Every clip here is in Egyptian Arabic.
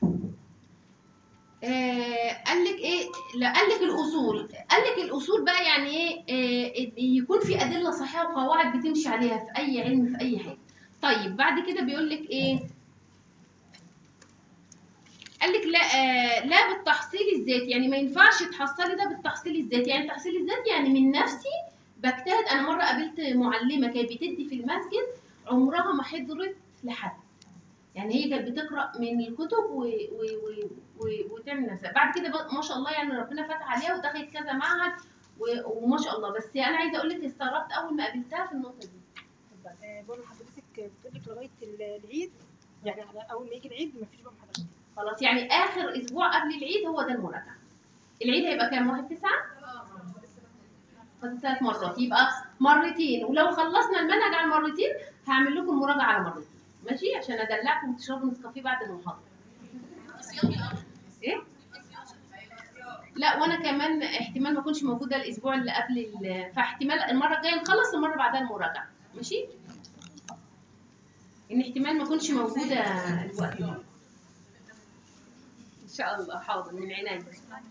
آه قال لك ايه لا قال لك الاصول قال لك الاصول بقى يعني ايه آه يكون في ادله صحيحه وقواعد بتمشي عليها في اي علم في اي حاجه طيب بعد كده بيقول لك ايه قال لك لا آه لا بالتحصيل الذاتي يعني ما ينفعش تحصلي ده بالتحصيل الذاتي يعني التحصيل الذاتي يعني من نفسي بجتهد انا مره قابلت معلمه كانت بتدي في المسجد عمرها ما حضرت لحد يعني هي كانت بتقرا من الكتب و... و... و... و... وتعمل نفسها بعد كده بقى ما شاء الله يعني ربنا فتح عليها ودخلت كذا معهد و... وما شاء الله بس انا عايزه اقول لك استغربت اول ما قابلتها في النقطه دي آه، بقول لحضرتك بتقول لك لغايه ال- العيد يعني على اول ما يجي العيد ما فيش بقى محاضرات خلاص يعني اخر اسبوع قبل العيد هو ده المراجعه العيد هيبقى كام واحد تسعة فاضل ثلاث مرات يبقى مرتين ولو خلصنا المنهج على مرتين هعمل لكم مراجعه على مرتين ماشي عشان ادلعكم وتشربوا نسكافيه بعد المحاضره ايه لا وانا كمان احتمال ما اكونش موجوده الاسبوع اللي قبل ال- فاحتمال المره الجايه نخلص المره بعدها المراجعه ماشي ان احتمال ما اكونش موجوده الوقت ده ان شاء الله حاضر من عينيا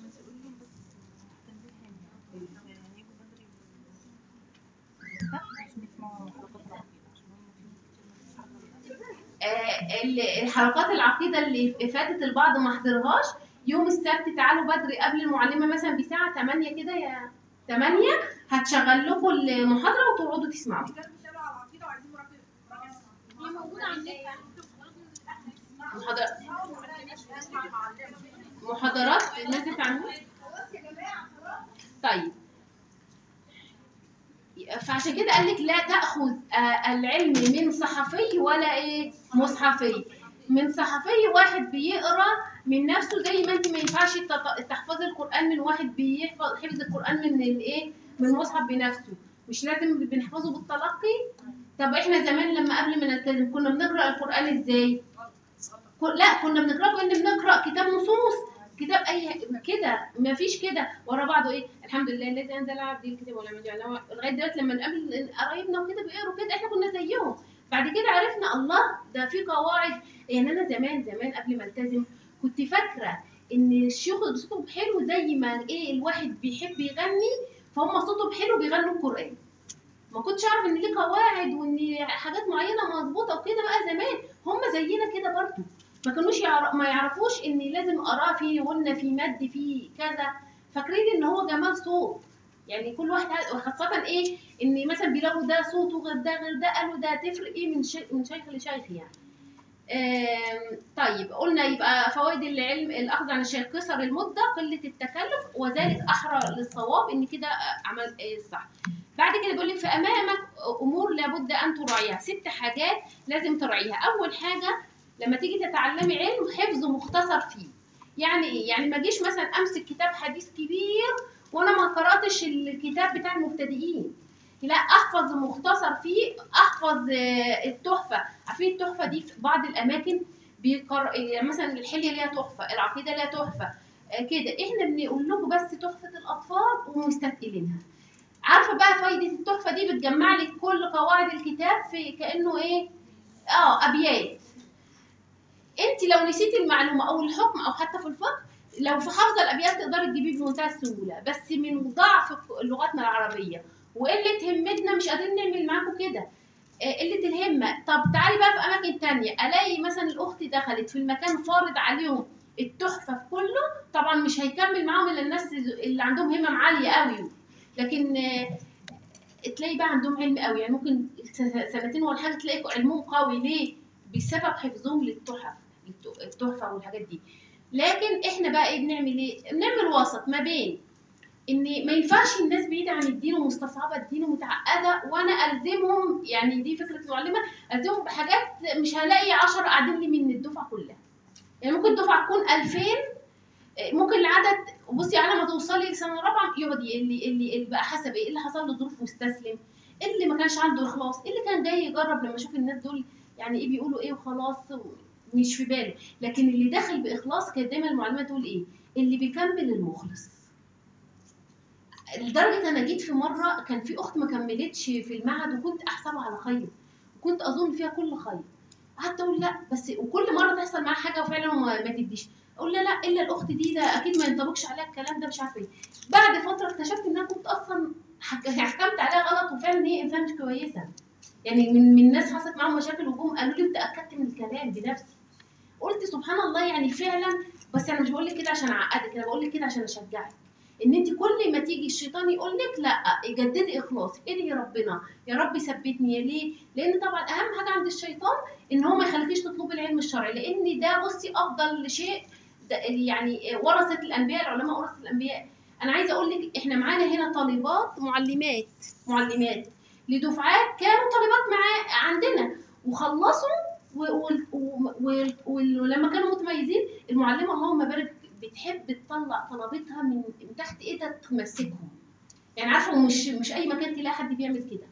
آه، ال- الحلقات العقيده اللي فاتت البعض ما حضرهاش يوم السبت تعالوا بدري قبل المعلمه مثلا بساعه 8 كده يا 8 هتشغل لكم المحاضره وتقعدوا تسمعوا هي موجودة على النت محاضرات محاضرات نزلت عنه طيب فعشان كده قال لك لا تاخذ آه، العلم من صحفي ولا ايه مصحفي من صحفي واحد بيقرا من نفسه زي ما انت ما ينفعش تط- تحفظي القران من واحد بيحفظ حفظ القران من الايه من مصحف بنفسه مش لازم بنحفظه بالتلقي طب احنا زمان لما قبل ما نلتزم كنا بنقرا القران ازاي كن- لا كنا بنقراه كأن بنقرا كتاب نصوص كتاب اي كده ما فيش كده ورا بعضه ايه الحمد لله الذي انزل على عبده الكتاب ولم يجعل له لغايه دلوقتي لما نقابل قرايبنا وكده بيقروا كده احنا كنا زيهم بعد كده عرفنا الله ده في قواعد يعني انا زمان زمان قبل ما التزم كنت فاكره ان الشيوخ اللي صوتهم حلو زي ما ايه الواحد بيحب يغني فهم صوتهم حلو بيغنوا القران ما كنتش اعرف ان ليه قواعد وان حاجات معينه مظبوطه وكده بقى زمان هم زينا كده برضه ما كانوش يعرف ما يعرفوش ان لازم اقراه في غنى في مد في كذا فاكرين ان هو جمال صوت يعني كل واحد عايز- وخاصة ايه ان مثلا بيلاقوا ده صوته غير ده غير ده قالوا ده تفرق ايه من شيء من شيخ لشيخ يعني آم، طيب قلنا يبقى فوائد العلم الاخذ عن الشيخ قصر المده قله التكلف وذلك احرى للصواب ان كده عمل إيه الصح بعد كده بيقول لك فامامك امور لابد ان تراعيها ست حاجات لازم تراعيها اول حاجه لما تيجي تتعلمي علم حفظ مختصر فيه يعني ايه يعني ما اجيش مثلا امسك كتاب حديث كبير وانا ما قراتش الكتاب بتاع المبتدئين لا احفظ مختصر فيه احفظ آه، التحفه عارفين التحفه دي في بعض الاماكن بيقر... يعني مثلا الحليه ليها تحفه العقيده ليها تحفه آه، كده احنا بنقول لكم بس تحفه الاطفال ومستثقلينها عارفه بقى فايده التحفه دي بتجمع لك كل قواعد الكتاب في كانه ايه اه ابيات انت لو نسيتي المعلومه او الحكم او حتى في الفقه لو في حافظه الابيات تقدري تجيبيه بمنتهى السهوله بس من ضعف لغتنا العربيه وقله همتنا مش قادرين نعمل معاكم كده آه، قله الهمه طب تعالي بقى في اماكن تانية الاقي مثلا الاخت دخلت في المكان فارض عليهم التحفه في كله طبعا مش هيكمل معاهم الا الناس اللي عندهم همم عاليه قوي لكن آه، تلاقي بقى عندهم علم قوي يعني ممكن س- سنتين ولا حاجه تلاقي علمهم قوي ليه بسبب حفظهم للتحف الت- التحفه والحاجات دي لكن احنا بقى ايه بنعمل ايه بنعمل وسط ما بين ان ما ينفعش الناس بعيده عن الدين ومستصعبه الدين ومتعقده وانا الزمهم يعني دي فكره المعلمه الزمهم بحاجات مش هلاقي 10 قاعدين لي من الدفعه كلها يعني ممكن الدفعه تكون 2000 ممكن العدد بصي على ما توصلي سنه رابعه يقعد اللي اللي اللي بقى حسب ايه اللي حصل له ظروف واستسلم اللي ما كانش عنده اخلاص اللي كان جاي يجرب لما اشوف الناس دول يعني ايه بيقولوا ايه وخلاص مش في باله لكن اللي داخل باخلاص كانت دايما المعلمه تقول ايه اللي بيكمل المخلص لدرجه انا جيت في مره كان في اخت ما كملتش في المعهد وكنت احسبها على خير وكنت اظن فيها كل خير قعدت اقول لا بس وكل مره تحصل معاها حاجه حاجه وفعلا ما, ما تديش اقول لا لا الا الاخت دي ده اكيد ما ينطبقش عليها الكلام ده مش عارفه ايه بعد فتره اكتشفت ان انا كنت اصلا حك- حكمت عليها غلط وفعلا هي انسان مش كويسه يعني من من ناس حصلت معاهم مشاكل وجم قالوا لي وتاكدت من الكلام بنفسي قلت سبحان الله يعني فعلا بس انا مش بقول لك كده عشان اعقدك انا بقول لك كده عشان اشجعك ان انت كل ما تيجي الشيطان يقول لك لا جددي اخلاصك ادعي ربنا يا رب ثبتني يا ليه لان طبعا اهم حاجه عند الشيطان ان هو ما يخليكيش تطلبي العلم الشرعي لان ده بصي افضل شيء ده يعني ورثه الانبياء العلماء ورثه الانبياء انا عايزه اقول لك احنا معانا هنا طالبات معلمات معلمات لدفعات كانوا طالبات مع عندنا وخلصوا و- و- و- و- ولما كانوا متميزين المعلمه اللهم بارك بتحب تطلع طلبتها من من تحت ايدها تمسكهم يعني عارفه مش مش اي مكان تلاقي حد بيعمل كده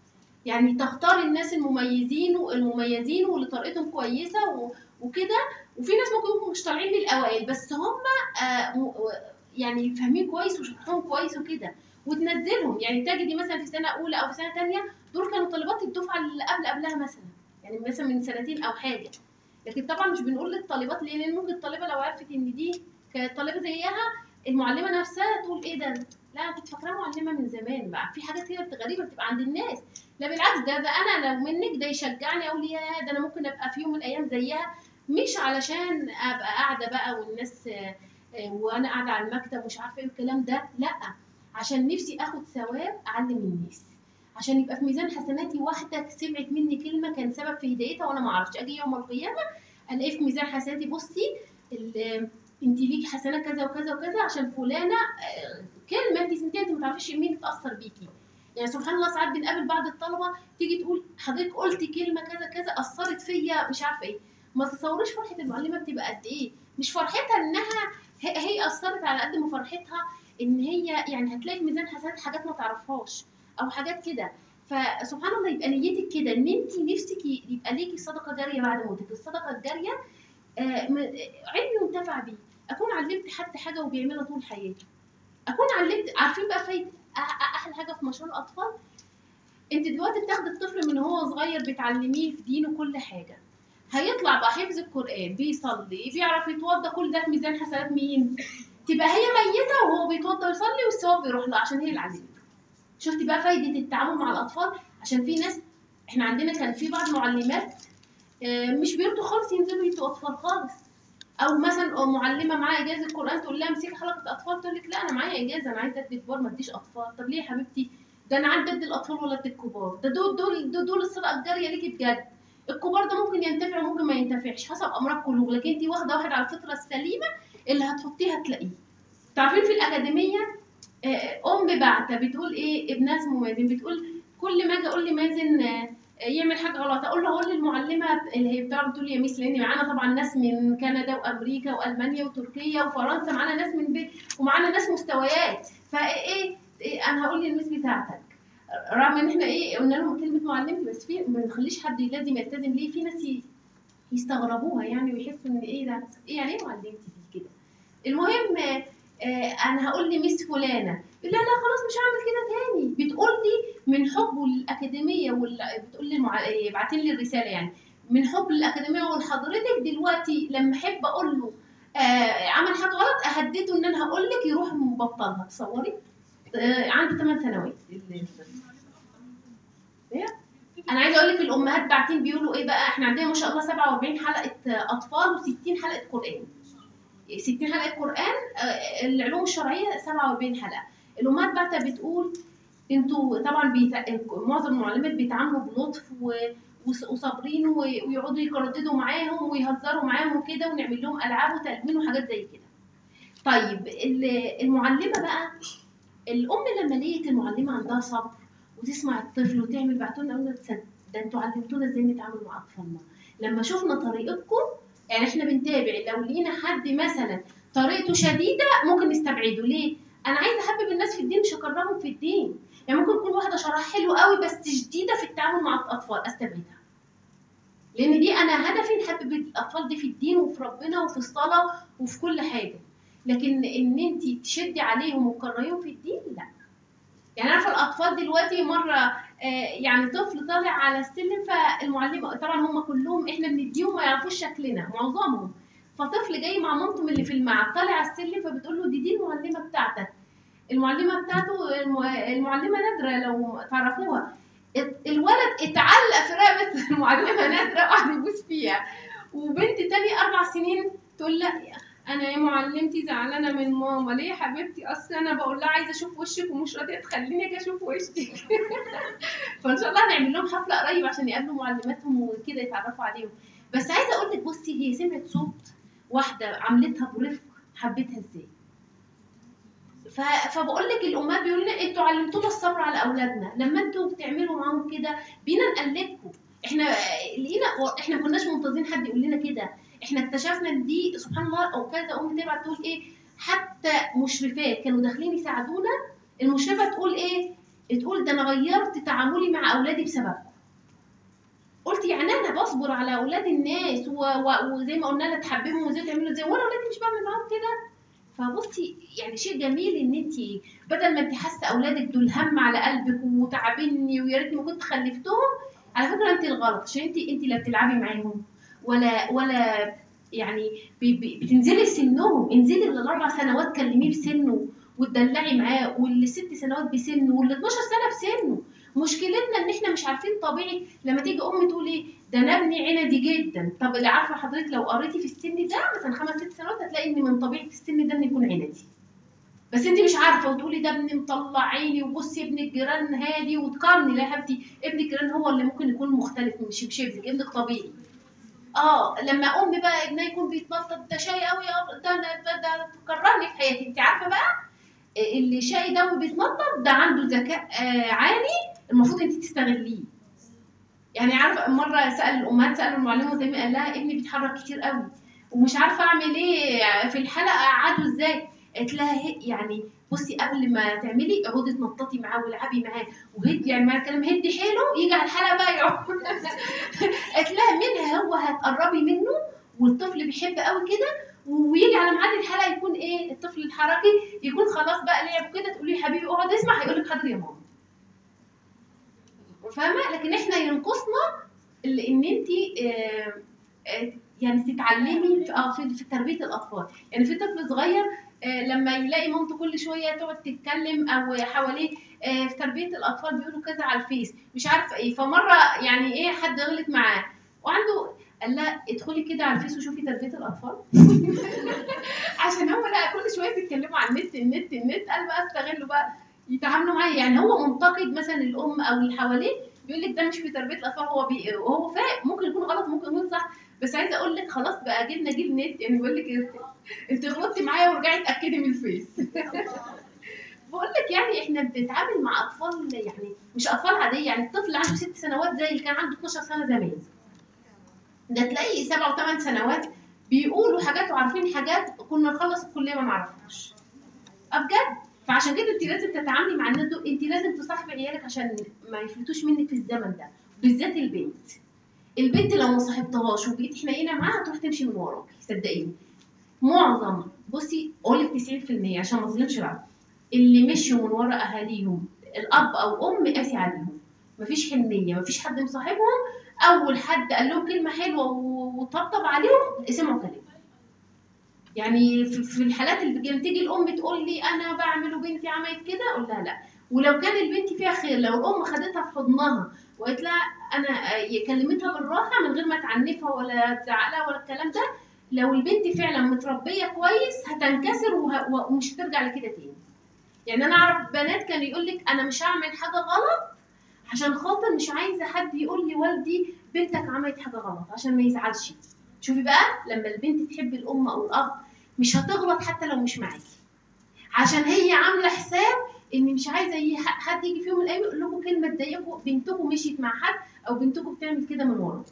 يعني تختار الناس المميزين والمميزين واللي طريقتهم كويسه و- وكده وفي ناس ممكن يكونوا مش طالعين من الاوائل بس هم آه م- يعني فاهمين كويس وشرحهم كويس وكده وتنزلهم يعني تجدي مثلا في سنه اولى او في سنه ثانيه دول كانوا طالبات الدفعه اللي قبل قبلها مثلا يعني مثلا من سنتين او حاجه لكن طبعا مش بنقول للطالبات ليه لان ممكن الطالبه لو عرفت ان دي كانت طالبه زيها المعلمه نفسها تقول ايه ده لا انا كنت فاكراها معلمه من زمان بقى في حاجات كده بتبقى غريبه بتبقى عند الناس لا بالعكس ده ده انا لو منك ده يشجعني اقول يا ده انا ممكن ابقى في يوم من الايام زيها مش علشان ابقى قاعده بقى والناس آه، آه، وانا قاعده على المكتب مش عارفه ايه الكلام ده لا عشان نفسي اخد ثواب اعلم الناس عشان يبقى في ميزان حسناتي واحده سمعت مني كلمه كان سبب في هدايتها وانا ما اعرفش اجي يوم القيامه الاقي في ميزان حسناتي بصي ال- انت ليكي حسنه كذا وكذا وكذا عشان فلانه آه، كلمه انت سمعتيها انت ما تعرفيش مين اتاثر بيكي يعني سبحان الله ساعات بنقابل بعض الطلبه تيجي تقول حضرتك قلتي كلمه كذا كذا اثرت فيا مش عارفه ايه ما تتصوريش فرحه المعلمه بتبقى قد ايه مش فرحتها انها هي, هي اثرت على قد ما فرحتها ان هي يعني هتلاقي في ميزان حسنات حاجات ما تعرفهاش او حاجات كده فسبحان الله يبقى نيتك كده ان انت نفسك ي- يبقى ليكي صدقه جاريه بعد موتك الصدقه الجاريه آه، م- علم ينتفع بيه اكون علمت حد حاجه وبيعملها طول حياته اكون علمت عارفين بقى فايده أ- أ- احلى حاجه في مشروع الاطفال انت دلوقتي بتاخدي الطفل من هو صغير بتعلميه في دينه كل حاجه هيطلع بقى حفظ القران بيصلي بيعرف يتوضى كل ده في ميزان حسنات مين تبقى هي ميته وهو بيتوضى ويصلي والثواب بيروح له عشان هي اللي علمته شفتي بقى فايده التعامل مع الاطفال عشان في ناس احنا عندنا كان في بعض معلمات آه، مش بيرضوا خالص ينزلوا يدوا اطفال خالص او مثلا معلمه معاها اجازه قران تقول لها امسكي حلقه اطفال تقول لك لا انا معايا اجازه انا عايزه ادي كبار ما اديش اطفال طب ليه يا حبيبتي ده انا عندي ادي الاطفال ولا ادي الكبار ده دول دول دول, دول الصدقه الجاريه ليكي بجد الكبار ده ممكن ينتفع وممكن ما ينتفعش حسب امراض قلوب لكن انت واخده واحد على الفطره السليمه اللي هتحطيه هتلاقيه تعرفين في الاكاديميه آه، ام بعتة بتقول ايه ابنها اسمه مازن بتقول كل ما اجي اقول لي مازن آه، يعمل حاجه غلط اقول له قول للمعلمه اللي هي بتعرف تقول يا ميس لان معانا طبعا ناس من كندا وامريكا والمانيا وتركيا وفرنسا معانا ناس من بيت ومعانا ناس مستويات فايه إيه انا هقول للميس بتاعتك رغم ان احنا ايه قلنا لهم كلمه معلمتي بس في ما نخليش حد لازم يلتزم ليه في ناس ي- يستغربوها يعني ويحسوا ان ايه ده ايه يعني ايه معلمتي دي كده المهم آه، آه، انا هقول لميس فلانه يقول لها لا خلاص مش هعمل كده تاني بتقول لي من حبه للاكاديميه وال... بتقول لي المع... بعتين لي الرساله يعني من حب للاكاديميه ولحضرتك دلوقتي لما احب اقول له آه عمل حاجه غلط اهدده ان انا هقول لك يروح مبطلها تصوري آه عنده 8 سنوات إيه؟ انا عايزه اقول لك الامهات باعتين بيقولوا ايه بقى احنا عندنا ما شاء الله 47 حلقه اطفال و60 حلقه قران 60 حلقه قران آه، العلوم الشرعيه 47 حلقه الامهات بعتها بتقول انتوا طبعا بيت... معظم المعلمات بيتعاملوا بلطف و... وص- وصابرين و... ويقعدوا يرددوا معاهم ويهزروا معاهم وكده ونعمل لهم العاب وتلوين وحاجات زي كده طيب ال- المعلمه بقى الام لما لقيت المعلمه عندها صبر وتسمع الطفل وتعمل بعتوا لنا قلنا تصد- ده انتوا علمتونا ازاي نتعامل مع اطفالنا لما شفنا طريقتكم يعني احنا بنتابع لو لقينا حد مثلا طريقته شديده ممكن نستبعده ليه؟ انا عايزه احبب الناس في الدين مش اكرههم في الدين يعني ممكن تكون واحده شرح حلو قوي بس شديده في التعامل مع الاطفال استبعدها لان دي انا هدفي نحبب الاطفال دي في الدين وفي ربنا وفي الصلاه وفي كل حاجه لكن ان انت تشدي عليهم وتكرهيهم في الدين لا يعني عارفه الاطفال دلوقتي مره آه، يعني طفل طالع على السلم فالمعلمه طبعا هم كلهم احنا بنديهم ما يعرفوش شكلنا معظمهم فطفل جاي مع مامته من اللي في المعهد طالع على السلم فبتقول له دي دي المعلمه بتاعتك المعلمه بتاعته الم- المعلمه نادره لو تعرفوها ات- الولد اتعلق في رقبه المعلمه نادره وقعد يبوس فيها وبنت تاني اربع سنين تقول لا انا يا معلمتي زعلانه من ماما ليه يا حبيبتي اصل انا بقول لها عايزه اشوف وشك ومش راضيه تخليني اجي اشوف وشك فان شاء الله هنعمل لهم حفله قريب عشان يقابلوا معلماتهم وكده يتعرفوا عليهم بس عايزه اقول لك بصي هي سمعت صوت واحده عملتها برفق حبيتها ازاي ف- فبقول لك الامهات بيقولوا لنا انتوا علمتونا الصبر على اولادنا لما انتوا بتعملوا معاهم كده بينا نقلدكم احنا لقينا احنا ما كناش منتظرين حد يقول لنا كده احنا اكتشفنا ان دي سبحان الله او كذا ام تبعت تقول ايه حتى مشرفات كانوا داخلين يساعدونا المشرفه تقول ايه تقول ده انا غيرت تعاملي مع اولادي بسببكم قلت يعني انا بصبر على اولاد الناس و... و... وزي ما قلنا لها تحببهم وازاي تعملوا ازاي وانا اولادي مش بعمل معاهم كده فبصي يعني شيء جميل ان انت بدل ما انت حاسه اولادك دول هم على قلبك وتعبني ويا ريتني ما كنت خلفتهم على فكره انت الغلط عشان انت انت لا بتلعبي معاهم ولا ولا يعني بي- بي- بتنزلي سنهم انزلي للاربع سنوات كلميه بسنه وتدلعي معاه واللي ست سنوات بسنه واللي 12 سنه بسنه مشكلتنا ان احنا مش عارفين طبيعي لما تيجي ام تقول ايه ده انا ابني عندي جدا طب اللي عارفه حضرتك لو قريتي في السن ده مثلا خمس ست سنوات هتلاقي ان من طبيعه السن ده انه يكون عندي بس انت مش عارفه وتقولي ده ابني مطلع عيني وبصي ابن الجيران هادي وتقارني لا يا حبيبتي ابن الجيران هو اللي ممكن يكون مختلف مش مش ابنك ابنك طبيعي اه لما ام بقى ابنها يكون بيتنطط ده شاي قوي ده ده ده, ده كرهني في حياتي انت عارفه بقى اللي شاي ده وبيتنطط ده عنده ذكاء آه عالي المفروض انت تستغليه يعني عارفه مره سال الامهات سالوا المعلمه زي ما قال لها ابني بيتحرك كتير قوي ومش عارفه اعمل ايه في الحلقه اقعده ازاي قالت لها هي- يعني بصي قبل ما تعملي اقعدي تنططي معاه والعبي معاه وهدي يعني معنى الكلام هدي حيله يجي على الحلقه بقى يقعد قالت لها منها هو هتقربي منه والطفل بيحب قوي كده ويجي على ميعاد الحلقه يكون ايه الطفل الحركي يكون خلاص بقى لعب كده تقولي يا حبيبي اقعد اسمع هيقول لك حاضر يا ماما فاهمه لكن احنا ينقصنا اللي ان انت يعني تتعلمي في آه، في في تربيه الاطفال يعني في طفل صغير آه، لما يلاقي مامته كل شويه تقعد تتكلم او حواليه آه، في تربيه الاطفال بيقولوا كذا على الفيس مش عارفه ايه فمره يعني ايه حد غلط معاه وعنده قال لها ادخلي كده على الفيس وشوفي تربيه الاطفال عشان هو لا كل شويه بيتكلموا عن النت النت النت قال بقى استغلوا بقى يتعاملوا معاه يعني هو منتقد مثلا الام او اللي حواليه بيقول لك ده مش في تربيه الاطفال هو بي... هو فاهم ممكن يكون غلط ممكن يكون صح بس عايزه اقول لك خلاص بقى جيلنا جيل نت يعني بيقول لك انت غلطتي معايا ورجعي اتاكدي من الفيس بقول لك يعني احنا بنتعامل مع اطفال يعني مش اطفال عاديه يعني الطفل عنده ست سنوات زي اللي كان عنده 12 سنه زمان ده تلاقي سبع وثمان سنوات بيقولوا حاجات وعارفين حاجات كنا نخلص الكليه ما نعرفهاش اه بجد فعشان كده انت لازم تتعاملي مع الناس دول انت لازم تصاحبي عيالك عشان ما يفلتوش منك في الزمن ده بالذات البنت البنت لو ما صاحبتهاش وبقيتي حنينه معاها هتروح تمشي من وراكي صدقيني معظم بصي اقول لك 90% عشان ما اظلمش بعض اللي مشوا من ورا اهاليهم الاب او ام قاسي عليهم مفيش حنيه مفيش حد مصاحبهم اول حد قال لهم كلمه حلوه و- وطبطب عليهم سمعوا كلامه يعني في في الحالات اللي كانت تيجي الام تقول لي انا بعمل وبنتي عملت كده اقول لها لا ولو كان البنت فيها خير لو الام خدتها في حضنها وقالت لها انا آه، كلمتها بالراحه من غير ما تعنفها ولا تزعق لها ولا الكلام ده لو البنت فعلا متربيه كويس هتنكسر وه- و- ومش هترجع لكده تاني يعني انا اعرف بنات كانوا يقول لك انا مش هعمل حاجه غلط عشان خاطر مش عايزه حد يقول لي والدي بنتك عملت حاجه غلط عشان ما يزعلش شوفي بقى لما البنت تحب الام او الاب مش هتغلط حتى لو مش معاكي عشان هي عامله حساب ان مش عايزه ي- حد يجي في يوم من الايام يقول لكم كلمه تضايقكم بنتكم مشيت مع حد او بنتكم بتعمل كده من ورا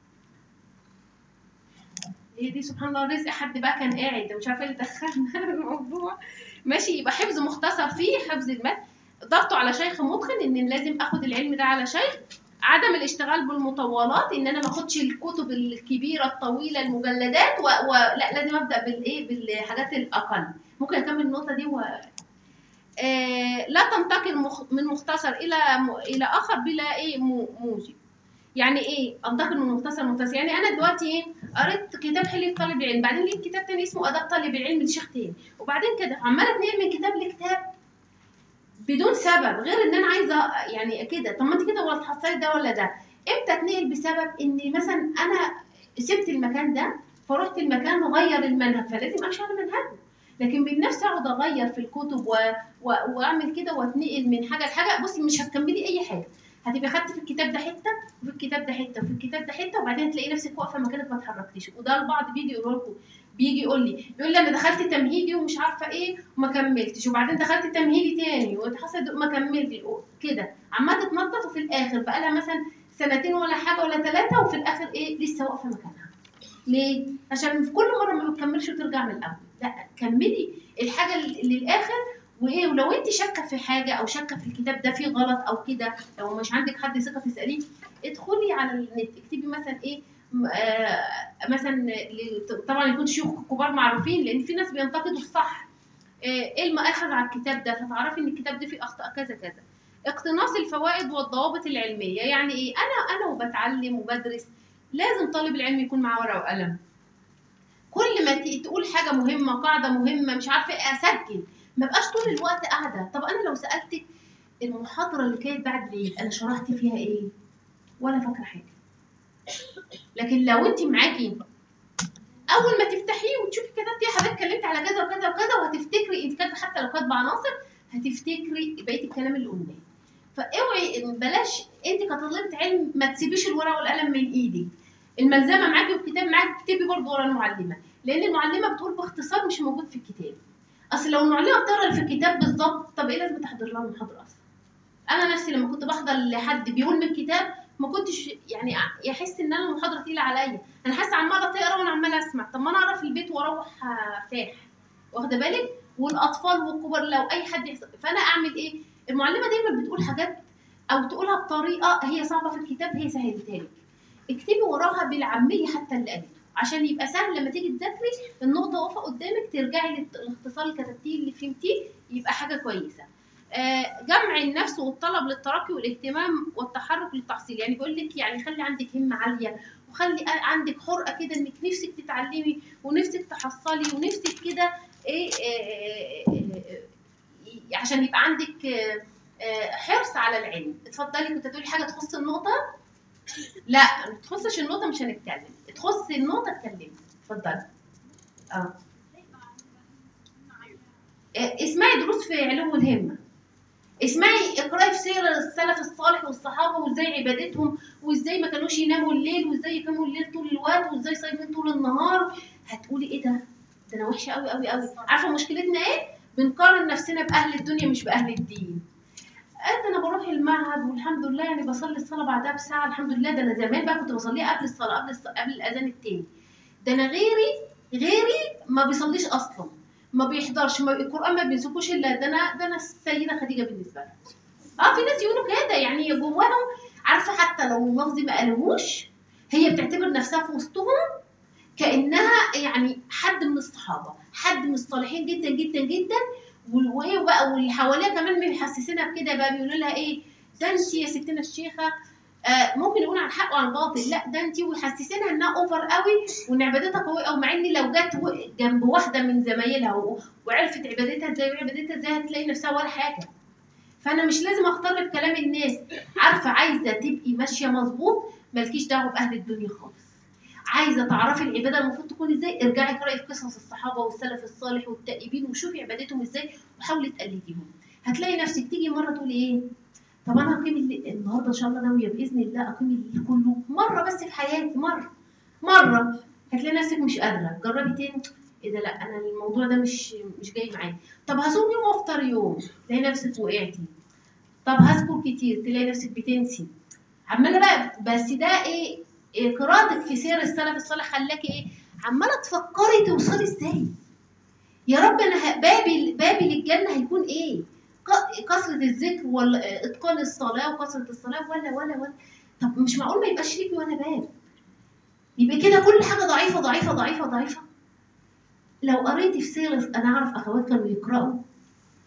هي دي سبحان الله رزق حد بقى كان قاعد مش عارفه ايه اللي دخلنا الموضوع ماشي يبقى حفظ مختصر فيه حفظ المتن ضغطه على شيخ متقن ان لازم اخد العلم ده على شيخ عدم الاشتغال بالمطولات ان انا ما اخدش الكتب الكبيره الطويله المجلدات و... و... لا لازم ابدا بالايه بالحاجات الاقل ممكن اكمل النقطه دي و... آه لا تنتقل مخ... من مختصر الى م... الى اخر بلا ايه م... موجب يعني ايه انتقل من مختصر لمختصر يعني انا دلوقتي ايه قريت كتاب حلي طالب العلم بعدين لقيت كتاب تاني اسمه اداب طالب العلم لشيخ تاني وبعدين كده عماله اتنقل من كتاب لكتاب بدون سبب غير ان انا عايزه يعني كده طب ما انت كده ولا تحصلي ده ولا ده امتى اتنقل بسبب ان مثلا انا سبت المكان ده فرحت المكان وغير المنهج فلازم امشي على منهجه لكن من نفسي اقعد اغير في الكتب و... و... واعمل كده واتنقل من حاجه لحاجه بصي مش هتكملي اي حاجه هتبقى خدت في الكتاب ده حته وفي الكتاب ده حته وفي الكتاب ده حته وبعدين تلاقي نفسك واقفه مكانك ما اتحركتيش وده البعض بيجي يقول لكم بيجي يقول لي بيقول لي انا دخلت تمهيدي ومش عارفه ايه وما كملتش وبعدين دخلت تمهيدي تاني وحصل ما كملتش كده عماله تتنطط وفي الاخر بقى لها مثلا سنتين ولا حاجه ولا ثلاثه وفي الاخر ايه لسه واقفه مكانها ليه؟ عشان في كل مره ما بتكملش وترجع من الاول لا كملي الحاجه للاخر وايه ولو انت شاكه في حاجه او شاكه في الكتاب ده فيه غلط او كده لو مش عندك حد ثقه تساليه ادخلي على النت اكتبي مثلا ايه آه مثلا طبعا يكون شيوخ كبار معروفين لان في ناس بينتقدوا الصح ايه المآخذ على الكتاب ده فتعرفي ان الكتاب ده فيه اخطاء كذا كذا اقتناص الفوائد والضوابط العلميه يعني ايه انا انا وبتعلم وبدرس لازم طالب العلم يكون معاه ورقه وقلم كل ما تقول حاجه مهمه قاعده مهمه مش عارفه ايه اسجل ما بقاش طول الوقت قاعده طب انا لو سالتك المحاضره اللي كانت بعد العيد انا شرحت فيها ايه ولا فاكره حاجه لكن لو انت معاكي اول ما تفتحيه وتشوفي كتبتي حضرتك اتكلمت على كذا وكذا وكذا وهتفتكري انت كاتبه حتى لو كاتبه عناصر هتفتكري بقيه الكلام اللي قلناه فاوعي بلاش انت كطالبه علم ما تسيبيش الورقه والقلم من ايدك الملزمه معاكي والكتاب معاكي اكتبي برضه ورا المعلمه لان المعلمه بتقول باختصار مش موجود في الكتاب اصل لو المعلمه بتقرا اللي في الكتاب بالظبط طب ايه لازم تحضر لها المحاضره اصلا انا نفسي لما كنت بحضر لحد بيقول من الكتاب ما كنتش يعني يحس ان انا المحاضره تقيله عليا انا حاسه عماله تقرا وانا عماله اسمع طب ما انا اقرا في البيت واروح ارتاح واخده بالك والاطفال والكبار لو اي حد يحصل فانا اعمل ايه المعلمه دايما بتقول حاجات او تقولها بطريقه هي صعبه في الكتاب هي سهلتها لك اكتبي وراها بالعاميه حتى اللي قالته عشان يبقى سهل لما تيجي تذاكري النقطه واقفه قدامك ترجعي للاختصار اللي كتبتيه اللي فهمتيه يبقى حاجه كويسه جمع النفس والطلب للترقي والاهتمام والتحرك للتحصيل يعني بيقول لك يعني خلي عندك همه عاليه وخلي عندك حرقه كده انك نفسك تتعلمي ونفسك تحصلي ونفسك كده ايه, إيه, إيه عشان يبقى عندك إيه حرص على العلم اتفضلي كنت تقولي حاجه تخص النقطه لا ما تخصش النقطه مش هنتكلم تخص النقطه اتكلمي اتفضلي اه اسمعي دروس في علوم الهمه اسمعي اقراي في سير السلف الصالح والصحابه وازاي عبادتهم وازاي ما كانوش يناموا الليل وازاي يقيموا الليل طول الوقت وازاي صايمين طول النهار هتقولي ايه ده ده انا وحشه قوي قوي قوي عارفه مشكلتنا ايه بنقارن نفسنا باهل الدنيا مش باهل الدين قالت انا بروح المعهد والحمد لله يعني بصلي الصلاه بعدها بساعه الحمد لله ده انا زمان بقى كنت بصليها قبل الصلاه قبل الصلاة قبل الاذان التاني ده انا غيري غيري ما بيصليش اصلا ما بيحضرش ما القران ما بيمسكوش الا ده انا ده انا السيده خديجه بالنسبه لها اه في ناس يقولوا كده يعني جواهم عارفه حتى لو اللفظ ما قالوهوش هي بتعتبر نفسها في وسطهم كانها يعني حد من الصحابه حد من الصالحين جدا جدا جدا وايه بقى واللي حواليها كمان بيحسسينها بكده بقى بيقولوا لها ايه ده انت يا ستنا الشيخه آه ممكن يقول عن حق وعن باطل لا ده انت ويحسسينها انها اوفر قوي وان عبادتها قويه قوي مع ان لو جت جنب واحده من زمايلها وعرفت عبادتها ازاي وعبادتها ازاي هتلاقي نفسها ولا حاجه فانا مش لازم اختار بكلام الناس عارفه عايزه تبقي ماشيه مظبوط مالكيش دعوه باهل الدنيا خالص عايزه تعرفي العباده المفروض تكون ازاي ارجعي اقراي في قصص الصحابه والسلف الصالح والتائبين وشوفي عبادتهم ازاي وحاولي تقلديهم هتلاقي نفسك تيجي مره تقولي ايه طب انا هقيم النهارده ان شاء الله ناويه باذن الله اقيم الليل كله مره بس في حياتي مره مره هتلاقي نفسك مش قادره جربي تاني ايه ده لا انا الموضوع ده مش مش جاي معايا طب هصوم يوم وافطر يوم تلاقي نفسك وقعتي طب هذكر كتير تلاقي نفسك بتنسي عماله بقى بس ده ايه, إيه قراءتك في سير السلف الصالح خلاكي ايه عماله تفكري توصلي ازاي يا رب انا بابي بابي للجنه هيكون ايه كثره الذكر ولا اتقان الصلاه وكثره الصلاه ولا ولا ولا طب مش معقول ما يبقاش ليكي ولا باب يبقى كده كل حاجه ضعيفه ضعيفه ضعيفه ضعيفه لو قريتي في سير انا اعرف اخوات كانوا يقراوا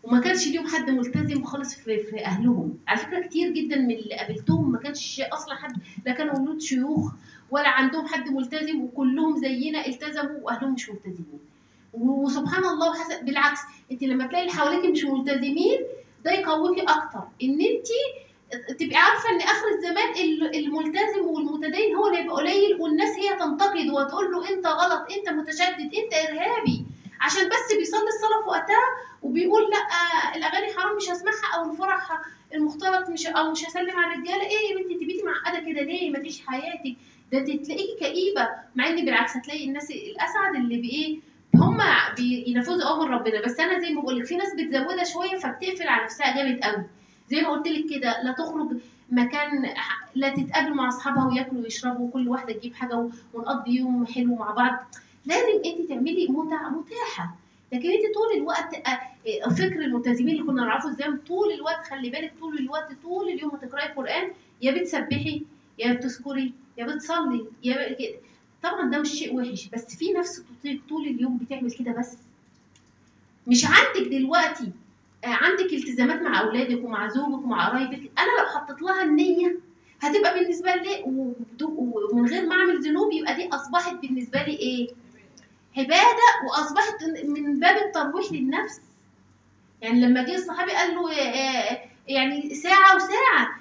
وما كانش ليهم حد ملتزم خالص في, في اهلهم على فكره كتير جدا من اللي قابلتهم ما كانش اصلا حد لا كانوا ولود شيوخ ولا عندهم حد ملتزم وكلهم زينا التزموا واهلهم مش ملتزمين وسبحان الله وحسب بالعكس انت لما تلاقي اللي حواليك مش ملتزمين ده يقويكي اكتر ان انت تبقي عارفه ان اخر الزمان ال- الملتزم والمتدين هو اللي هيبقى قليل والناس هي تنتقد وتقول له انت غلط انت متشدد انت ارهابي عشان بس بيصلي الصلاه في وقتها وبيقول لا الاغاني حرام مش هسمعها او الفرح المختلط مش او مش هسلم على الرجاله ايه يا بنتي انت بقيتي معقده كده ليه مفيش حياتك ده انت تلاقيكي كئيبه مع ان بالعكس هتلاقي الناس الاسعد اللي بايه هم بينفذوا امر ربنا بس انا زي ما بقول لك في ناس بتزودها شويه فبتقفل على نفسها جامد قوي زي ما قلت لك كده لا تخرج مكان لا تتقابل مع اصحابها وياكلوا ويشربوا وكل واحده تجيب حاجه و- ونقضي يوم حلو مع بعض لازم انت تعملي متعه متاحه لكن انت طول الوقت آه، فكر الملتزمين اللي كنا نعرفه ازاي طول الوقت خلي بالك طول الوقت طول اليوم هتقراي قران يا بتسبحي يا بتذكري يا بتصلي يا ب... كده. طبعا ده مش شيء وحش بس في نفس تطيق طول اليوم بتعمل كده بس مش عندك دلوقتي آه، عندك التزامات مع اولادك ومع زوجك ومع قرايبك انا لو حطيت لها النيه هتبقى بالنسبه لي وبدو- ومن غير ما اعمل ذنوب يبقى دي اصبحت بالنسبه لي ايه عباده واصبحت من باب الترويح للنفس يعني لما جه الصحابي قال له آه، يعني ساعه وساعه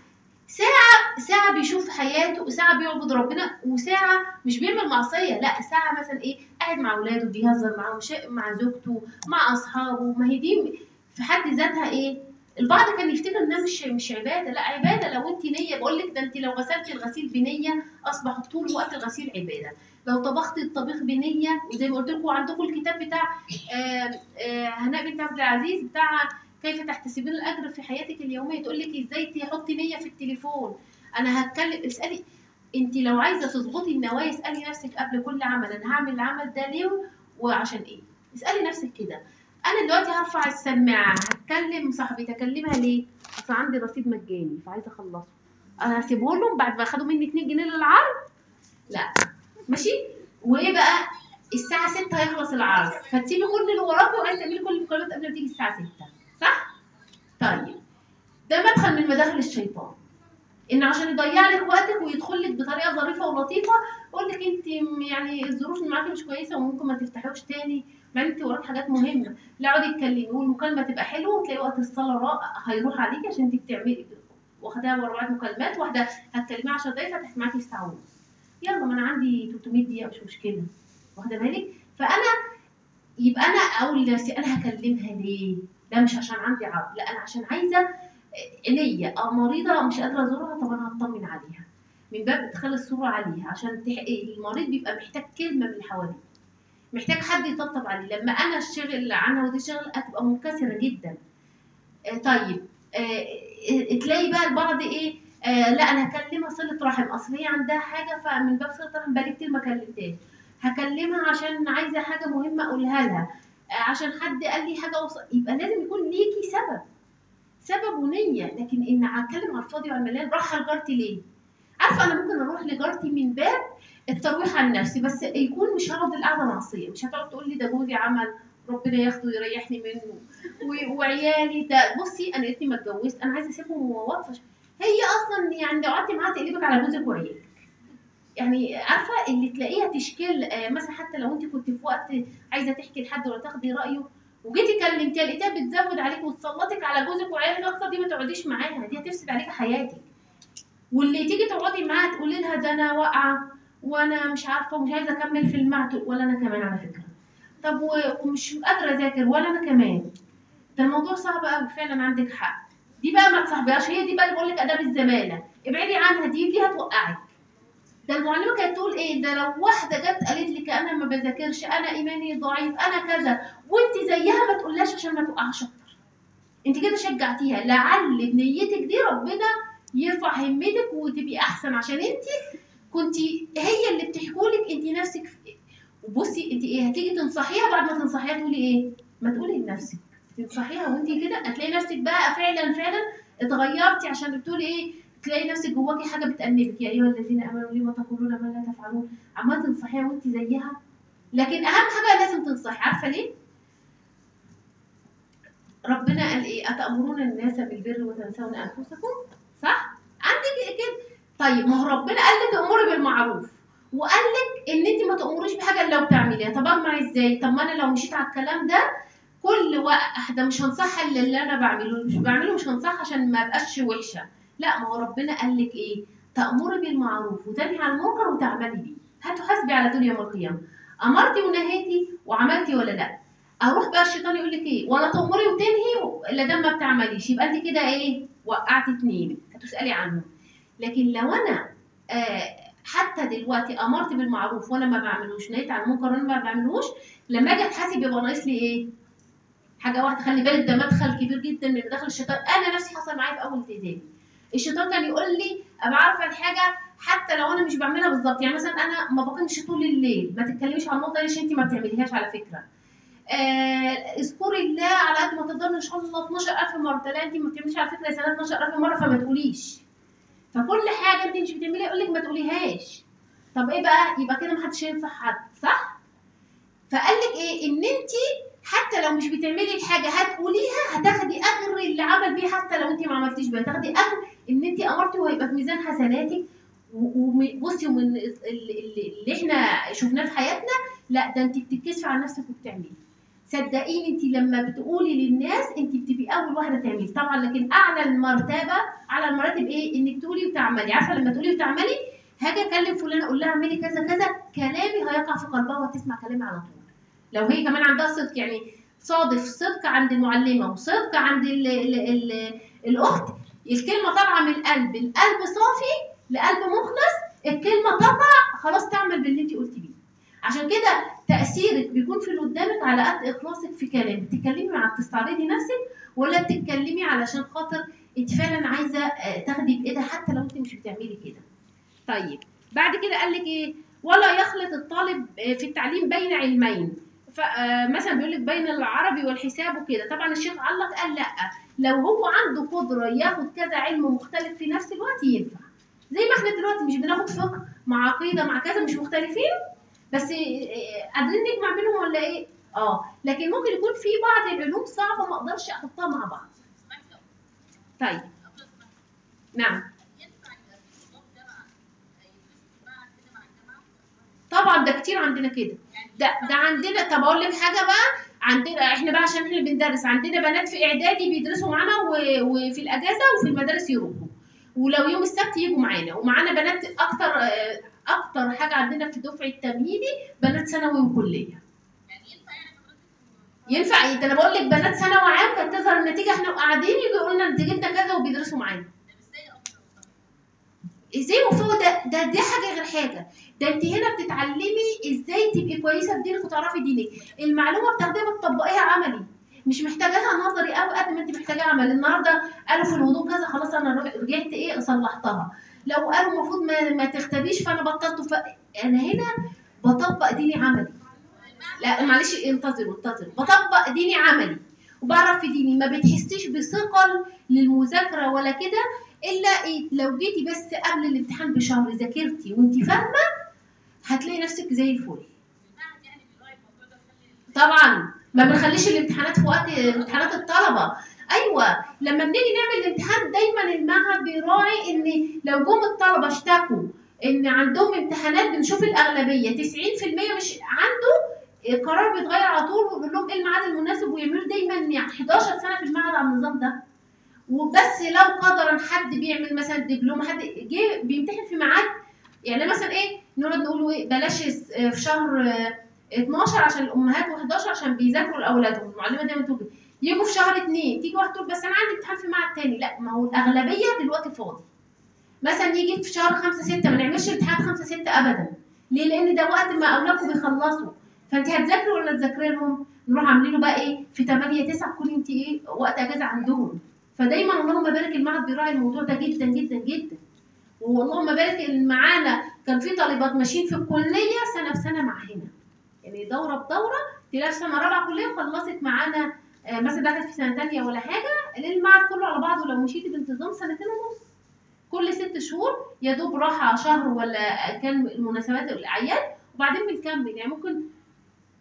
ساعة ساعة بيشوف حياته وساعة بيعبد ربنا وساعة مش بيعمل معصية لا ساعة مثلا ايه قاعد مع اولاده بيهزر معاهم شيء مع زوجته مع اصحابه ما هي دي في حد ذاتها ايه البعض كان يفتكر انها مش مش عباده لا عباده لو انت نيه بقول لك ده انت لو غسلتي الغسيل بنيه اصبح طول وقت الغسيل عباده لو طبختي الطبيخ بنيه وزي ما قلت لكم عندكم الكتاب بتاع آه، آه، هناء بنت عبد العزيز بتاع كيف تحتسبين الاجر في حياتك اليوميه تقول لك ازاي تحطي نيه في التليفون انا هتكلم اسالي انت لو عايزه تظبطي النوايا اسالي نفسك قبل كل عمل انا هعمل العمل ده ليه وعشان ايه اسالي نفسك كده انا دلوقتي هرفع السماعه هتكلم صاحبتي اكلمها ليه اصل عندي رصيد مجاني فعايزه اخلصه انا هسيبه لهم بعد ما خدوا مني 2 جنيه للعرض لا ماشي وايه بقى الساعه 6 هيخلص العرض فتسيبي كل اللي وراكي وعايزه تعملي كل المكالمات قبل ما تيجي الساعه 6 صح طيب ده مدخل من مداخل الشيطان ان عشان يضيع لك وقتك ويدخل لك بطريقه ظريفه ولطيفه يقول لك انت يعني الظروف اللي معاكي مش كويسه وممكن ما تفتحوش تاني مع ان انت وراك حاجات مهمه لا اقعدي اتكلمي والمكالمه تبقى حلوه وتلاقي وقت الصلاه را- هيروح عليكي عشان انت بتعملي واخداها ورا بعض مكالمات واحده هتكلميها 10 دقايق هتحكي معاكي في ساعه ونص يلا ما انا عندي 300 دقيقه مش مشكله واخده بالك فانا يبقى انا اقول لنفسي انا هكلمها ليه؟ لا مش عشان عندي عرض لا انا عشان عايزه عينيا اه مريضه مش قادره ازورها طب انا هطمن عليها من باب ادخال الصوره عليها عشان تح... المريض بيبقى محتاج كلمه من اللي حواليه محتاج حد يطبطب عليه لما انا اشتغل عنها ودي شغل هتبقى منكسره جدا آه طيب آه آه، تلاقي بقى البعض ايه آه لا انا هكلمها صله رحم اصل هي عندها حاجه فمن باب صله رحم بقالي كتير ما كلمتهاش هكلمها عشان عايزه حاجه مهمه اقولها لها آه عشان حد قال لي حاجه وص... يبقى لازم يكون ليكي سبب سبب ونية لكن ان اتكلم على الفاضي وعلى المليان راح لجارتي ليه؟ عارفه انا ممكن اروح لجارتي من باب الترويح عن نفسي بس يكون مش هقعد القعده معصيه مش هتقعد تقول لي ده جوزي عمل ربنا ياخده ويريحني منه و- وعيالي ده بصي انا انتي ما اتجوزت انا عايزه اسيبهم وواقفه هي اصلا يعني لو قعدتي معاها تقلبك على جوزك وعيالك يعني عارفه اللي تلاقيها تشكيل آه، مثلا حتى لو انت كنت في وقت عايزه تحكي لحد ولا تاخدي رايه وجيتي كلمتيها لقيتيها بتزود عليك وتسلطك على جوزك وعيالك اكتر دي ما تقعديش معاها دي هتفسد عليك حياتك واللي تيجي تقعدي معاها تقولي لها ده انا واقعه وانا مش عارفه ومش عايزه اكمل في المعتق ولا انا كمان على فكره طب و- ومش قادره اذاكر ولا انا كمان ده الموضوع صعب قوي فعلا عندك حق دي بقى ما تصاحبيهاش هي دي بقى اللي بقول لك اداب الزماله ابعدي عنها دي دي هتوقعك ده المعلمه كانت تقول ايه ده لو واحده جت قالت لك انا ما بذاكرش انا ايماني ضعيف انا كذا وانت زيها ما تقولهاش عشان ما توقعش اكتر انت كده شجعتيها لعل بنيتك دي ربنا يرفع همتك وتبقي احسن عشان انت كنت هي اللي بتحكولك انت نفسك في وبصي انت ايه هتيجي تنصحيها بعد ما تنصحيها تقولي ايه ما تقولي لنفسك تنصحيها وانت كده هتلاقي نفسك بقى فعلا فعلا اتغيرتي عشان بتقولي ايه تلاقي نفسك جواكي حاجه بتأنبك يا ايها الذين امنوا لما تقولون ما لا تفعلون عماله تنصحيها وانت زيها لكن اهم حاجه لازم تنصحي عارفه ليه ربنا قال ايه اتامرون الناس بالبر وتنسون انفسكم صح عندك كده طيب ما هو ربنا قال لك امري بالمعروف وقال لك ان انت ما تامريش بحاجه الا لو بتعمليها طب امنع ازاي طب ما انا لو مشيت على الكلام ده كل واحده مش هنصح الا اللي انا بعمله مش بعمله مش هنصح عشان ما ابقاش وحشه لا ما هو ربنا قال لك ايه تامري بالمعروف وتنهي عن المنكر وتعملي بيه هتحاسبي على دول يوم القيامه امرتي ونهيتي وعملتي ولا لا اروح بقى الشيطان يقول لك ايه ولا تامري وتنهي الا ده ما بتعمليش يبقى انت كده ايه وقعتي اتنين هتسالي عنهم لكن لو انا آه حتى دلوقتي امرت بالمعروف وانا ما بعملوش نهيت عن المنكر وانا ما بعملوش لما اجي اتحاسب يبقى ناقص لي ايه حاجه واحده خلي بالك ده مدخل كبير جدا من مداخل الشيطان انا نفسي حصل معايا في اول التزامي الشيطان كان يقول لي ابقى عارفه الحاجه حتى لو انا مش بعملها بالظبط يعني مثلا انا ما بقيمش طول الليل ما تتكلميش عن النقطه دي عشان انت ما بتعمليهاش على فكره آه، اذكري الله على قد ما تقدري ان شاء الله 12000 مره لا انت ما بتعمليش على فكره يا سنه 12000 مره فما تقوليش فكل حاجه انت مش بتعمليها يقول لك ما تقوليهاش طب ايه بقى يبقى كده ما حدش ينصح حد صح فقال لك ايه ان انت حتى لو مش بتعملي الحاجه هتقوليها هتاخدي اجر اللي عمل بيه حتى لو انت ما عملتيش بيها هتاخدي اجر ان انت امرتي وهيبقى في ميزان حسناتك وبصي ومن ال- ال- اللي احنا شفناه في حياتنا لا ده انت بتتكسفي على نفسك وبتعملي صدقيني انت لما بتقولي للناس انت بتبقي اول واحده تعملي طبعا لكن اعلى المرتبه على المراتب ايه انك تقولي وتعملي عارفه لما تقولي وتعملي هاجي اكلم فلانه اقول لها اعملي كذا كذا كلامي هيقع في قلبها وهتسمع كلامي على طول لو هي كمان عندها صدق يعني صادف صدق عند المعلمه وصدق عند ال ال ال الاخت الكلمه طالعه من القلب القلب صافي لقلب مخلص الكلمه تقع خلاص تعمل باللي انت قلتي بيه عشان كده تاثيرك بيكون في اللي قدامك على قد اخلاصك في كلامك بتتكلمي مع بتستعرضي نفسك ولا بتتكلمي علشان خاطر انت فعلا عايزه آه، تاخدي بايدها حتى لو انت مش بتعملي كده طيب بعد كده قال لك ايه ولا يخلط الطالب آه، في التعليم بين علمين فمثلا بيقول لك بين العربي والحساب وكده طبعا الشيخ علق قال لا لو هو عنده قدره ياخد كذا علم مختلف في نفس الوقت ينفع زي ما احنا دلوقتي مش بناخد فقه مع عقيده مع كذا مش مختلفين بس آه، آه، قادرين نجمع بينهم ولا ايه اه لكن ممكن يكون في بعض العلوم صعبه ما اقدرش احطها مع بعض طيب نعم طبعا ده كتير عندنا كده ده ده عندنا طب اقول لك حاجه بقى عندنا احنا بقى عشان احنا بندرس عندنا بنات في اعدادي بيدرسوا معانا و- وفي الاجازه وفي المدارس يروحوا ولو يوم السبت يجوا معانا ومعانا بنات اكتر آه، اكتر حاجه عندنا في دفعه تمهيدي بنات ثانوي وكليه ينفع ايه ده انا بقول لك بنات ثانوي عام كانت تظهر النتيجه احنا قاعدين يجوا يقولوا لنا نتيجتنا كذا وبيدرسوا معانا ازاي وفوق ده ده دي حاجه غير حاجه ده انت هنا بتتعلمي ازاي تبقي كويسه في دينك وتعرفي دينك المعلومه بتاخديها بتطبقيها عملي مش محتاجاها نظري قوي قد ما انت محتاجاها عملي النهارده قالوا في الوضوء كذا خلاص انا رجعت ايه صلحتها لو قالوا المفروض ما, ما تختبيش فانا بطلته فانا هنا بطبق ديني عملي لا معلش انتظروا انتظروا بطبق ديني عملي وبعرف في ديني ما بتحسيش بثقل للمذاكره ولا كده الا إيه لو جيتي بس قبل الامتحان بشهر ذاكرتي وانت فاهمه هتلاقي نفسك زي الفل طبعا ما بنخليش الامتحانات في وقت امتحانات الطلبه ايوه لما بنيجي نعمل الامتحان دايما المعهد بيراعي ان لو جم الطلبه اشتكوا ان عندهم امتحانات بنشوف الاغلبيه 90% مش عنده القرار بيتغير على طول ويقول لهم ايه الميعاد المناسب ويعملوا دايما يعني 11 سنه في المعهد على النظام ده وبس لو قدرا حد بيعمل مثلا دبلوم حد جه بيمتحن في ميعاد يعني مثلا ايه نقعد نقول له ايه بلاش في شهر آه، 12 عشان الامهات و11 عشان بيذاكروا لاولادهم المعلمه دايما تقول كده. يجوا في شهر 2 تيجي واحده تقول بس انا عندي امتحان في ميعاد تاني لا ما هو الاغلبيه دلوقتي فاضي مثلا يجي في شهر 5 6 ما نعملش امتحان 5 6 ابدا ليه لان ده وقت ما اولادكم بيخلصوا فانت هتذاكري ولا تذاكري لهم نروح عاملينه بقى ايه في 8 9 تكوني انت ايه وقت اجازه عندهم فدايما اللهم بارك المعهد بيراعي الموضوع ده جدا جدا جدا واللهم بارك ان معانا كان في طالبات ماشيين في الكليه سنه بسنه معانا يعني دوره بدوره تلاقي في سنه رابعه كليه وخلصت معانا آه، مثلا دخلت في سنه ثانيه ولا حاجه المعهد كله على بعضه لو مشيتي بانتظام سنتين ونص كل ست شهور يا دوب راحه شهر ولا كان المناسبات الاعياد وبعدين بنكمل يعني ممكن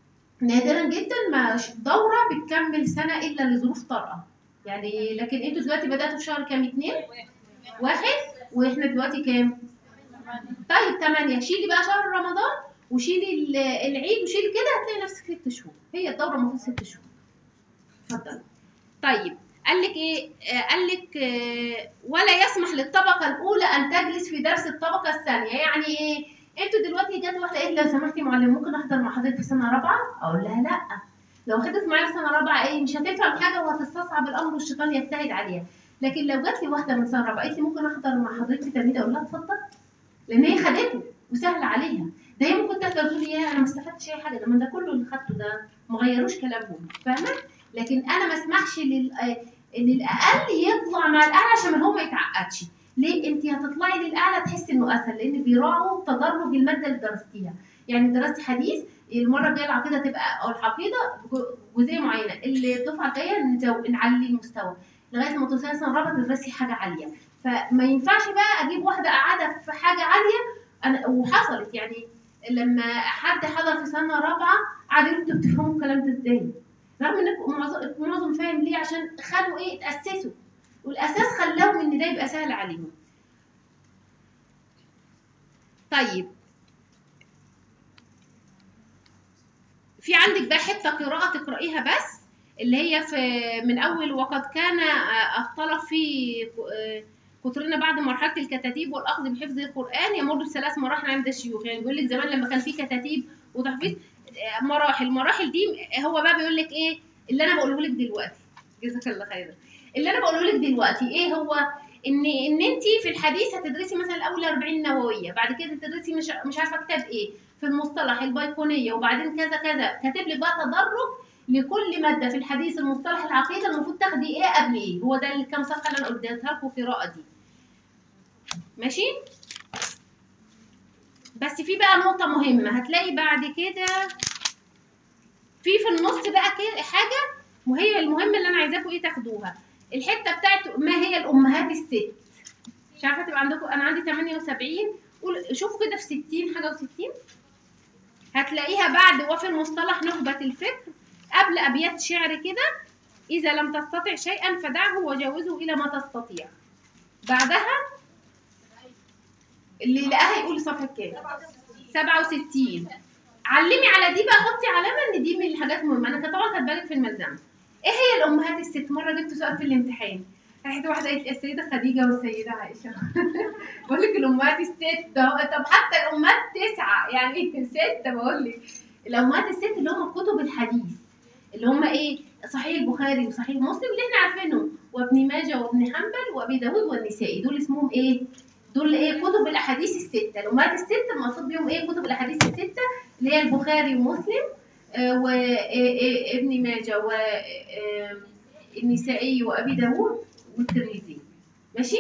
نادرا جدا ما ش- دوره بتكمل سنه الا لظروف طارئه يعني لكن انتوا دلوقتي بداتوا في شهر كام اتنين واحد واحنا دلوقتي كام طيب تمانية شيلي بقى شهر رمضان وشيلي ال- العيد وشيلي كده هتلاقي نفسك ست شهور هي الدوره المفروض ست شهور اتفضل طيب قال لك ايه آه قال لك آه ولا يسمح للطبقه الاولى ان تجلس في درس الطبقه الثانيه يعني ايه انتوا دلوقتي جت واحده قالت لو سمحتي يا معلم ممكن احضر مع حضرتك في سنه رابعه اقول لها لا لو حضرتك معايا في سنه رابعه ايه مش هتفهم حاجه وهتستصعب الامر والشيطان يجتهد عليها لكن لو جات لي واحده من سنه رابعه قالت لي ممكن احضر مع حضرتك في تلميذ اقول لها اتفضل لان هي خدته وسهل عليها ده هي ممكن تقدر تقول يا انا ما استفدتش اي حاجه ده من ده كله اللي خدته ده ما غيروش كلامهم فاهمه لكن انا ما اسمحش لل آه، للاقل يطلع مع الاعلى عشان هو ما يتعقدش ليه انت هتطلعي للاعلى تحسي انه اسهل لان بيراعوا تدرج الماده اللي درستيها يعني درستي حديث المره الجايه العقيده تبقى او الحقيقه جو- جزئيه معينه اللي الدفعه الجايه نزو- نعلي المستوى لغايه ما توصلي سنه رابعه تدرسي حاجه عاليه فما ينفعش بقى اجيب واحده قاعده في حاجه عاليه انا وحصلت يعني لما حد حضر في سنه رابعه قعد يقول انتوا بتفهموا الكلام ده ازاي؟ رغم ان معظم معظم فاهم ليه عشان خدوا ايه اتاسسوا والاساس خلاهم ان ده يبقى سهل عليهم. طيب في عندك بقى حته قراءه تقرايها بس اللي هي في من اول وقد كان آه، الطلب في آه، كترنا بعد مرحله الكتاتيب والاخذ بحفظ القران يمر بثلاث مراحل عند الشيوخ يعني بيقول لك زمان لما كان في كتاتيب وتحفيظ آه، مراحل المراحل دي هو بقى بيقول لك ايه اللي انا بقوله لك دلوقتي جزاك الله خيرا اللي انا بقوله لك دلوقتي ايه هو ان ان انت في الحديث هتدرسي مثلا الاول 40 نوويه بعد كده تدرسي مش مش عارفه كتاب ايه في المصطلح البيقونيه وبعدين كذا كذا كاتب لك بقى تدرج لكل ماده في الحديث المصطلح العقيده المفروض تاخدي ايه قبل ايه هو ده الكام صفحه اللي انا اديتها لكم قراءه دي ماشي بس في بقى نقطه مهمه هتلاقي بعد كده في في النص بقى كده حاجه وهي المهم اللي انا عايزاكم ايه تاخدوها الحته بتاعت ما هي الامهات الست مش عارفه تبقى عندكم انا عندي 78 قول شوفوا كده في 60 حاجه و60 هتلاقيها بعد وفي المصطلح نخبة الفكر قبل أبيات شعر كده إذا لم تستطع شيئا فدعه وجاوزه إلى ما تستطيع بعدها اللي لقاها يقول صفحة كام 67 علمي على دي بقى حطي علامة إن دي من الحاجات المهمة أنا كانت طبعا كانت بالك في الملزمة إيه هي الأمهات الست مرة جبت سؤال في الامتحان راحت واحدة قالت لي السيدة خديجة والسيدة عائشة بقول لك الأمهات الست ده طب حتى الأمهات تسعة يعني ستة بقول لك الأمهات الست اللي هم كتب الحديث اللي هم إيه صحيح البخاري وصحيح مسلم اللي إحنا عارفينهم وابن ماجه وابن حنبل وأبي داود والنسائي دول اسمهم إيه؟ دول إيه كتب الأحاديث الستة الأمهات الست المقصود بيهم إيه كتب الأحاديث الستة اللي هي البخاري ومسلم آه، وابن ماجه والنسائي وأبي داود والترمذي ماشي؟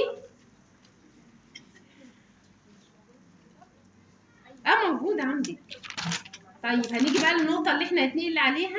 اه موجودة عندك طيب هنيجي بقى للنقطة اللي احنا هنتنقل عليها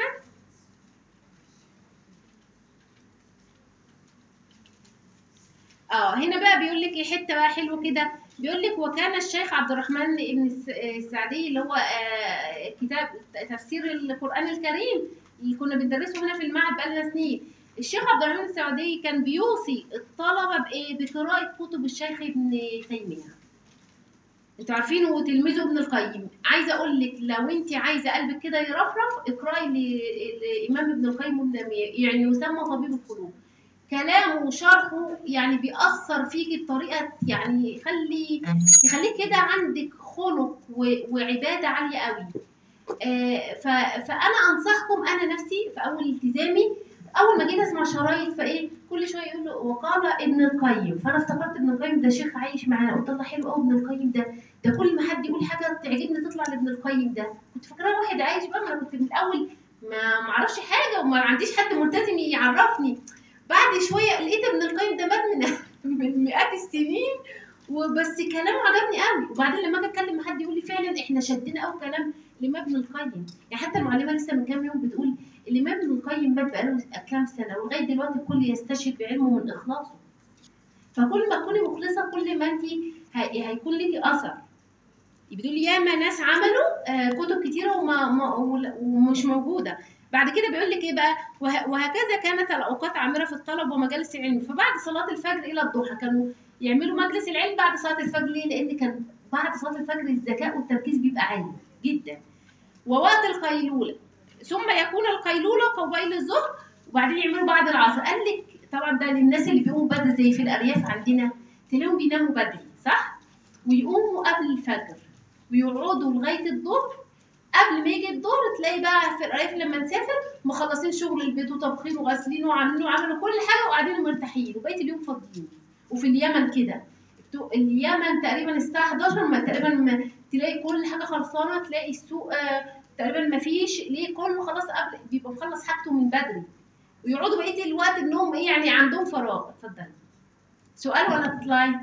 اه هنا بقى بيقول لك ايه حته بقى حلوه كده بيقول لك وكان الشيخ عبد الرحمن بن الس- السعدي اللي هو آه، كتاب تفسير القران الكريم اللي كنا بندرسه هنا في المعهد بقالنا سنين الشيخ عبد الرحمن السعدي كان بيوصي الطلبه بايه بقراءه كتب الشيخ ابن تيميه انتوا عارفين هو تلميذه ابن القيم عايزه اقول لك لو انت عايزه قلبك كده يرفرف اقراي ل- لامام ابن القيم ابن تيميه يعني يسمى طبيب القلوب كلامه وشرحه يعني بيأثر فيكي بطريقة يعني يخلي يخليك كده عندك خلق و- وعبادة عالية قوي آه، ف- فأنا أنصحكم أنا نفسي في أول التزامي أول ما جيت أسمع شرايط فإيه كل شوية يقول له وقال ابن القيم فأنا افتكرت ابن القيم ده شيخ عايش معانا قلت الله حلو قوي ابن القيم ده ده كل ما حد يقول حاجة تعجبني تطلع لابن القيم ده كنت فاكراه واحد عايش بقى ما أنا كنت من الأول ما معرفش حاجة وما عنديش حد ملتزم يعرفني بعد شويه لقيت ابن القيم ده مات من من مئات السنين وبس كلامه عجبني قوي وبعدين لما اجي اتكلم مع حد يقول لي فعلا احنا شدنا قوي كلام الامام ابن القيم يعني حتى المعلمه لسه من كام يوم بتقول الامام ابن القيم مات بقاله كام سنه ولغايه دلوقتي الكل يستشهد بعلمه من اخلاصه فكل ما تكوني مخلصه كل ما انت هي- هيكون ليكي اثر بتقول ياما ناس عملوا آه، كتب كتيره وما ما ولا- ومش موجوده بعد كده بيقول لك ايه بقى وه- وهكذا كانت الاوقات عامره في الطلب ومجالس العلم فبعد صلاه الفجر الى الضحى كانوا يعملوا مجلس العلم بعد صلاه الفجر ليه لان كان بعد صلاه الفجر الذكاء والتركيز بيبقى عالي جدا ووقت القيلوله ثم يكون القيلوله قبيل الظهر وبعدين يعملوا بعد العصر قال لك طبعا ده للناس اللي بيقوموا بدري زي في الارياف عندنا تلاقيهم بيناموا بدري صح ويقوموا قبل الفجر ويقعدوا لغايه الظهر قبل ما يجي الظهر تلاقي بقى في الارياف لما نسافر مخلصين شغل البيت وطبخين وغاسلين وعاملين وعملوا كل حاجه وقاعدين مرتاحين وبقيه اليوم فاضيين وفي اليمن كده تو- اليمن تقريبا الساعه 11 ما تقريبا ما تلاقي كل حاجه خلصانه تلاقي السوق آه، تقريبا ما فيش ليه كله خلاص قبل بيبقى مخلص حاجته من بدري ويقعدوا بقيه الوقت انهم ايه يعني عندهم فراغ اتفضل سؤال ولا تطلعي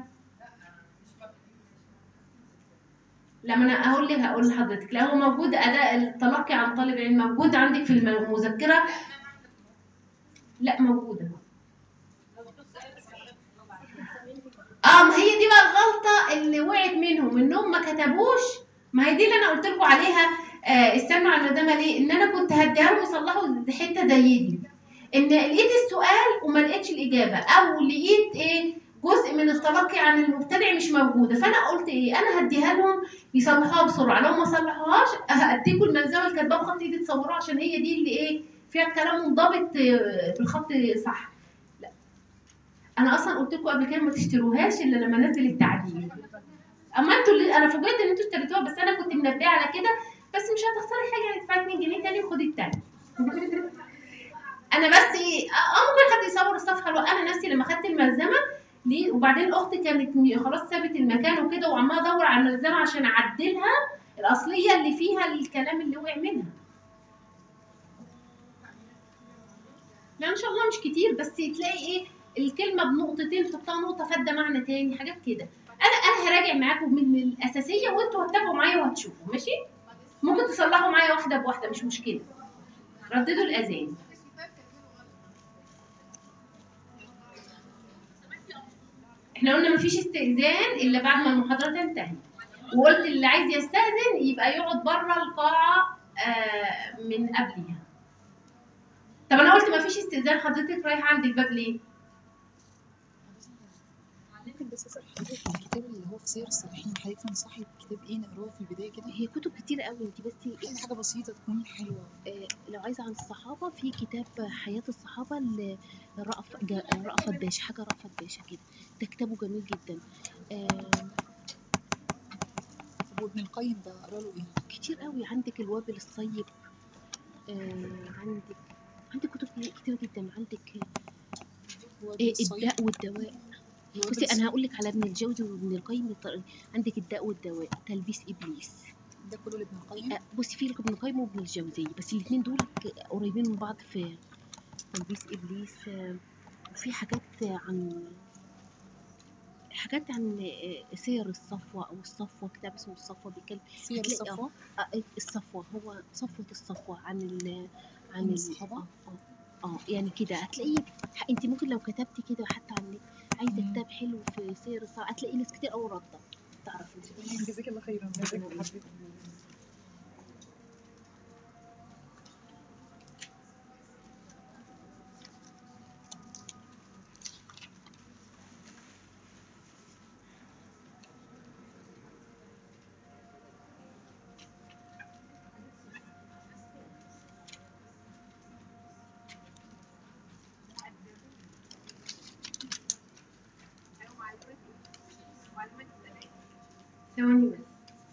لما انا هقول لك هقول لحضرتك لا هو موجود اداء التلقي عن طالب العلم موجود عندك في المذكره لا موجوده اه ما هي دي بقى الغلطه اللي وقعت منهم انهم ما كتبوش ما هي دي اللي انا قلت لكم عليها آه استنوا على الندامه ليه ان انا كنت هديها لهم يصلحوا حته زي دي ان لقيت السؤال وما لقيتش الاجابه او لقيت ايه جزء من التلقي عن المبتدئ مش موجوده فانا قلت ايه انا هديها لهم يصلحوها بسرعه لو ما صلحوهاش هديكم الملزمه اللي كاتباها بخط ايدي تصوروها عشان هي دي اللي ايه فيها الكلام منضبط آه، بالخط صح لا انا اصلا قلت لكم قبل كده ما تشتروهاش الا لما انزل التعديل اما انتوا اللي انا فوجئت ان انتوا اشتريتوها بس انا كنت منبهه على كده بس مش هتخسري حاجه يعني تدفعي 2 جنيه تاني وخدي التاني انا بس ايه اه آه، ممكن حد يصور الصفحه لو انا نفسي لما خدت الملزمه ليه وبعدين الاخت كانت م- خلاص سابت المكان وكده وعماله ادور على الملزمه عشان اعدلها الاصليه اللي فيها الكلام اللي وقع منها لا ان شاء الله مش كتير بس تلاقي ايه الكلمه بنقطتين تحطها نقطه فاده معنى تاني حاجات كده انا انا هراجع معاكم من من الاساسيه وانتوا هتتابعوا معايا وهتشوفوا ماشي ممكن تصلحوا معايا واحده بواحده مش مشكله رددوا الاذان احنا قلنا مفيش استئذان الا بعد ما المحاضره تنتهي وقلت اللي عايز يستأذن يبقى يقعد بره القاعه آه من قبلها طب انا قلت مفيش استئذان حضرتك رايحه عند الباب ليه ممكن بس اسال حضرتك الكتاب اللي هو في سير الصالحين حضرتك تنصحي بكتاب ايه نقراه في البدايه كده هي كتب كتير قوي انت بس يعني حاجه بسيطه تكون حلوه آه، لو عايزه عن الصحابه في كتاب حياه الصحابه لرأف جا- رأفت باشا حاجه رأفت باشا كده ده كتابه جميل جدا آه، طب وابن القيم ده اقرا له ايه كتير قوي عندك الوابل الصيب آه، عندك عندك كتب كتير جدا عندك هو آه، بالصيد الداء والدواء هو بصي بالصيد. انا هقول لك على ابن الجوزي وابن القيم الط- عندك الداء والدواء تلبيس ابليس ده كله لابن القيم آه، بصي في ابن القيم وابن الجوزي بس الاثنين دول ك- قريبين من بعض في تلبيس ابليس آه، وفي حاجات عن حاجات عن آه، سير الصفوة أو الصفوة كتاب اسمه الصفوة بيتكلم سير هتلاقي اه الصفوه آه، الصفوة هو صفوة الصفوة عن ال عن عن ال الصحابة؟ اه اه اه يعني كده هتلاقيه ح- انت ممكن لو كتبتي كده حتى على النت عايزة مم. كتاب حلو في سير الصفوة هتلاقي ناس كتير قوي رافضة تعرفي جزاك الله خيرا جزاك حضرتك ثواني بس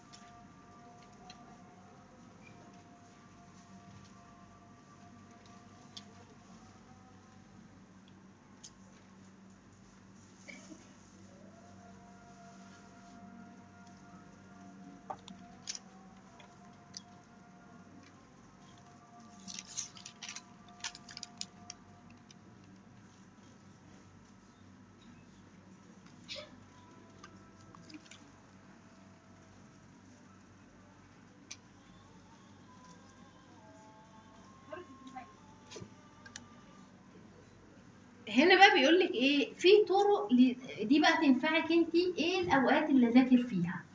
هنا بقى بيقول لك ايه في طرق ل- دي بقى تنفعك انت ايه الاوقات اللي اذاكر فيها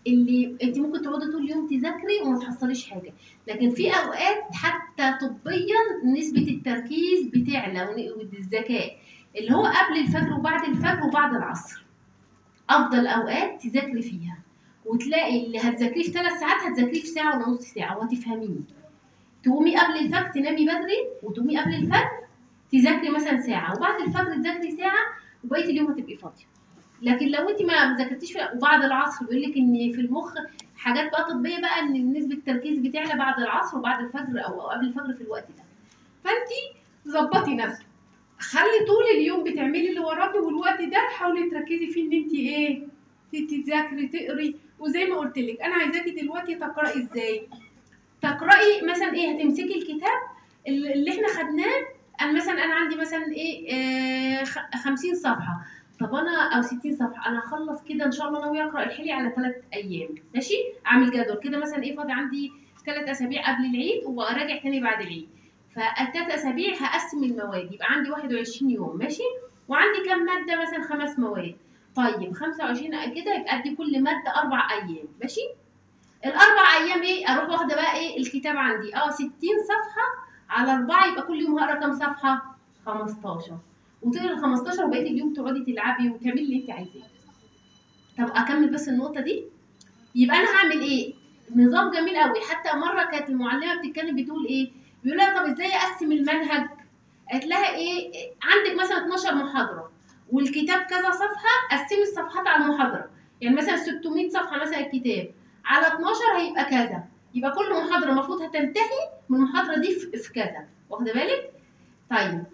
اللي انت ممكن تقعدي طول اليوم تذاكري وما تحصليش حاجه لكن في اوقات حتى طبيا نسبه التركيز بتعلى ون- والذكاء اللي هو قبل الفجر وبعد الفجر وبعد العصر افضل اوقات تذاكري فيها وتلاقي اللي هتذاكريه في ثلاث ساعات هتذاكريه في ساعه ولا نص ساعه وهتفهميه تقومي قبل الفجر تنامي بدري وتقومي قبل الفجر تذاكري مثلا ساعه وبعد الفجر تذاكري ساعه وبقيه اليوم هتبقي فاضيه لكن لو انت ما ذاكرتيش في- وبعد العصر بيقول لك ان في المخ حاجات بقى طبيه بقى ان نسبه التركيز بتعلى بعد العصر وبعد الفجر او أو قبل الفجر في الوقت ده فانت ظبطي نفسك خلي طول اليوم بتعملي اللي وراكي والوقت ده حاولي تركزي فيه ان انت ايه ت- تذاكري تقري وزي ما قلت لك انا عايزاكي دلوقتي تقراي ازاي تقراي مثلا ايه هتمسكي الكتاب اللي اللي احنا خدناه انا مثلا انا عندي مثلا ايه آه خ- 50 صفحه طب انا او 60 صفحه انا هخلص كده ان شاء الله ناويه اقرا الحلي على ثلاث ايام ماشي اعمل جدول كده مثلا ايه فاضي عندي ثلاث اسابيع قبل العيد وراجع تاني بعد العيد فالثلاث اسابيع هقسم المواد يبقى عندي 21 يوم ماشي وعندي كام ماده مثلا خمس مواد طيب 25 كده يبقى ادي كل ماده اربع ايام ماشي الاربع ايام ايه اروح واخده بقى ايه الكتاب عندي اه 60 صفحه على اربعه يبقى كل يوم هقرا كام صفحه 15 وتقري ال 15 وبقيه اليوم تقعدي تلعبي وتعملي اللي انت عايزاه طب اكمل بس النقطه دي يبقى انا هعمل ايه نظام جميل قوي حتى مره كانت المعلمه بتتكلم بتقول ايه بيقول لها طب ازاي اقسم المنهج قالت لها ايه إيه، عندك مثلا 12 محاضره والكتاب كذا صفحه قسمي الصفحات على المحاضره يعني مثلا 600 صفحه مثلا الكتاب على 12 هيبقى كذا يبقى كل محاضره المفروض هتنتهي من المحاضره دي في في كذا واخده بالك طيب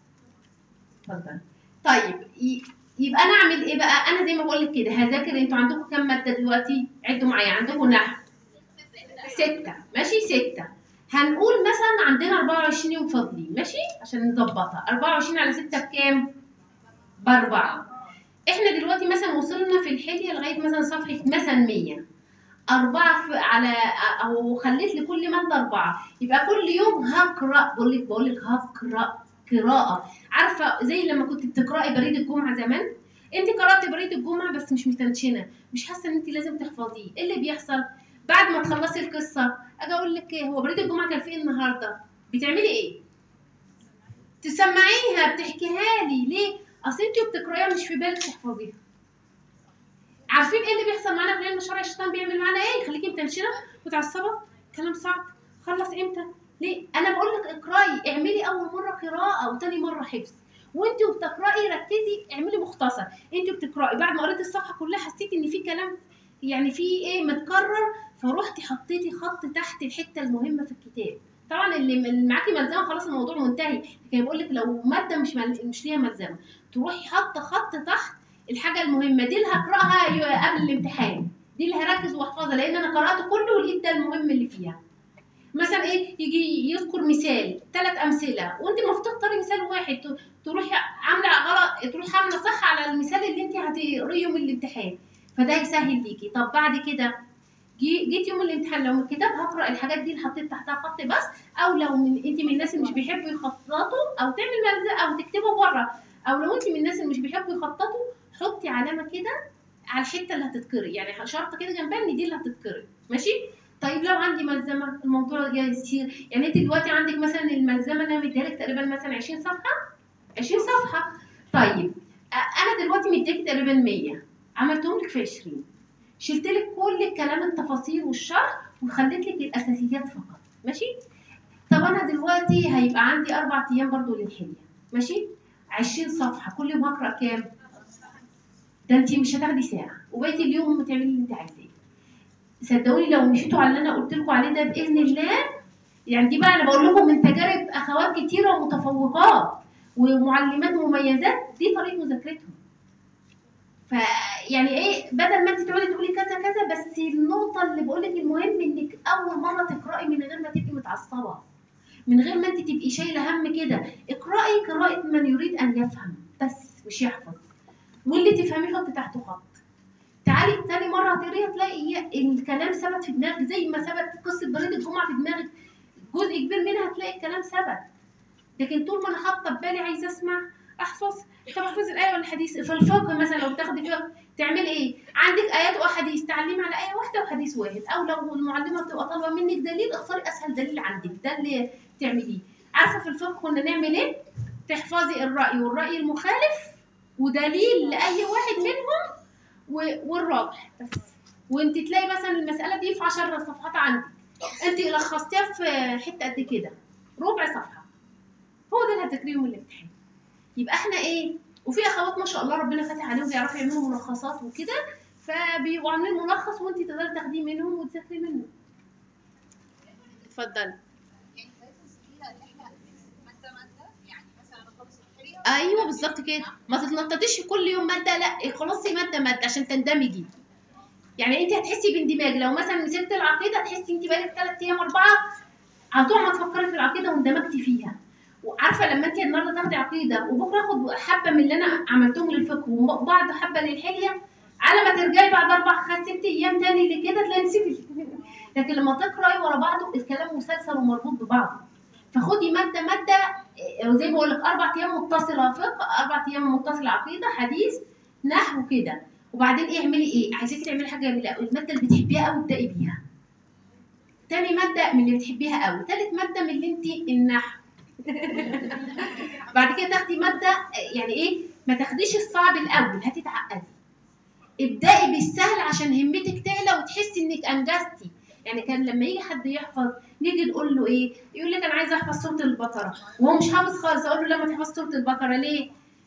اتفضل طيب ي- يبقى انا اعمل ايه بقى انا زي ما بقول لك كده هذاكر انتوا عندكم كام ماده دلوقتي عدوا معايا عندكم نحو ستة ماشي ستة هنقول مثلا عندنا 24 يوم فاضلين ماشي عشان نظبطها 24 على 6 بكام؟ بأربعة احنا دلوقتي مثلا وصلنا في الحلية لغاية مثلا صفحة مثلا 100 أربعة في على أو خليت لكل مادة أربعة يبقى كل يوم هقرأ بقول لك بقول لك هقرأ قراءة عارفة زي لما كنت بتقرأي بريد الجمعة زمان انت قرأتي بريد الجمعة بس مش متنشنة مش حاسة ان انت لازم تحفظيه ايه اللي بيحصل بعد ما تخلصي القصة اجي اقول لك ايه هو بريد الجمعة كان فيه إيه النهاردة بتعملي ايه تسمعيها بتحكيها لي ليه اصل انت بتقرايها مش في بالك تحفظيها عارفين ايه اللي بيحصل معانا في علم الشرع الشيطان بيعمل معانا ايه يخليكي متنشنه متعصبه كلام صعب خلص امتى ليه انا بقول لك اقراي اعملي اول مره قراءه وتاني مره حفظ وانت وبتقراي ركزي اعملي مختصر انت بتقراي بعد ما قريت الصفحه كلها حسيتي ان في كلام يعني في ايه متكرر فروحتي حطيتي خط تحت الحته المهمه في الكتاب طبعا اللي اللي معاكي ملزمه خلاص الموضوع منتهي لكن بقول لك لو ماده مش مل... مش ليها ملزمه تروحي حاطه خط تحت الحاجه المهمه دي اللي هقراها ي- قبل الامتحان دي اللي هركز واحفظها لان انا قرات كله ولقيت ده المهم اللي فيها مثلا ايه يجي يذكر مثال ثلاث امثله وانت المفروض تختاري مثال واحد ت- تروحي عامله غلط تروحي عامله صح على المثال اللي انت هتقريه يوم الامتحان فده يسهل ليكي طب بعد كده جي جيت يوم الامتحان لو من الكتاب هقرا الحاجات دي اللي حطيت تحتها خط بس او لو من انت من الناس اللي مش بيحبوا يخططوا او تعمل ملزق او تكتبوا بره او لو انت من الناس اللي مش بيحبوا يخططوا حطي علامه كده على الحته اللي هتتقري يعني شرطه كده جنبها ان دي اللي هتتقري ماشي طيب لو عندي ملزمه الموضوع يصير يعني انت دلوقتي عندك مثلا الملزمه اللي انا مديها لك تقريبا مثلا 20 صفحه 20 صفحه طيب أ- انا دلوقتي مدياكي تقريبا 100 عملتهم لك في 20 شلت لك كل الكلام التفاصيل والشرح وخليت لك الاساسيات فقط ماشي طب انا دلوقتي هيبقى عندي اربع ايام برضو للحليه ماشي 20 صفحه كل يوم هقرا كام ده انت مش هتاخدي ساعه وبقيه اليوم تعملي اللي انت عايزاه صدقوني لو مشيتوا على اللي انا قلت لكم عليه ده باذن الله يعني دي بقى انا بقول لكم من تجارب اخوات كتيره ومتفوقات ومعلمات مميزات دي طريقه مذاكرتهم فيعني ايه بدل ما انت تقعدي تقولي كذا كذا بس النقطه اللي بقول لك المهم انك اول مره تقراي من غير ما تبقي متعصبه من غير ما انت تبقي شايله هم كده اقراي قراءه من يريد ان يفهم بس مش يحفظ واللي تفهميه حطي تحته خط تعالي تاني مره هتقريها تلاقي الكلام ثبت في دماغك زي ما ثبت قصه بريد الجمعه في دماغك جزء كبير منها هتلاقي الكلام ثبت لكن طول ما انا حاطه في بالي عايزه اسمع احفظ طب احفظ الايه ولا الحديث في الفقه مثلا لو بتاخدي فقه تعملي ايه عندك ايات واحاديث تعلمي على ايه واحده وحديث واحد او لو المعلمه بتبقى طالبه منك دليل اختاري اسهل دليل عندك ده اللي تعمليه عارفه في الفقه كنا نعمل ايه تحفظي الراي والراي المخالف ودليل لاي واحد منهم و- والراجح بس وانت تلاقي مثلا المساله دي في 10 صفحات عندك انت لخصتيها في حته قد كده ربع صفحه هو ده اللي هتذاكريه من الامتحان يبقى احنا ايه وفي اخوات ما شاء الله ربنا فاتح عليهم بيعرفوا يعملوا ملخصات وكده فبيبقوا عاملين ملخص وانت تقدري تاخديه منهم وتذاكري منه اتفضلي يعني حضرتك مستحيلة ان احنا نمسك مادة مادة يعني مثلا انا خلص الحرية ايوه بالظبط كده ما تتنططيش كل يوم ماده لا خلاصي ماده ماده عشان تندمجي يعني انت هتحسي باندماج لو مثلا مسكت العقيده هتحسي انت بقالك ثلاث ايام اربعه هتقعد ما تفكري في العقيده واندمجتي فيها وعارفه لما انت النهارده تاخدي عقيده وبكره اخد حبه من اللي انا عملتهم للفقه وبعض حبه للحليه على ما ترجعي بعد اربع خمس ست ايام تاني لكده تلاقي نسيتي لكن لما تقراي ورا بعضه الكلام مسلسل ومربوط ببعضه فخدي ماده ماده إيه، زي ما بقول لك اربع ايام متصله فقه اربع ايام متصله عقيده حديث نحو كده وبعدين ايه اعملي ايه عايزاكي تعملي حاجه جميله قوي الماده اللي بتحبيها قوي ابدأي بيها تاني ماده من اللي بتحبيها قوي تالت ماده من اللي انت النحو بعد كده تاخدي ماده آه، يعني ايه ما تاخديش الصعب الاول هتتعقدي ابدأي بالسهل عشان همتك تعلى وتحسي انك انجزتي يعني كان لما يجي حد يحفظ نيجي نقول له ايه يقول لك انا عايز احفظ سوره البقره وهو مش حافظ خالص اقول له لما تحفظ سوره البقره ليه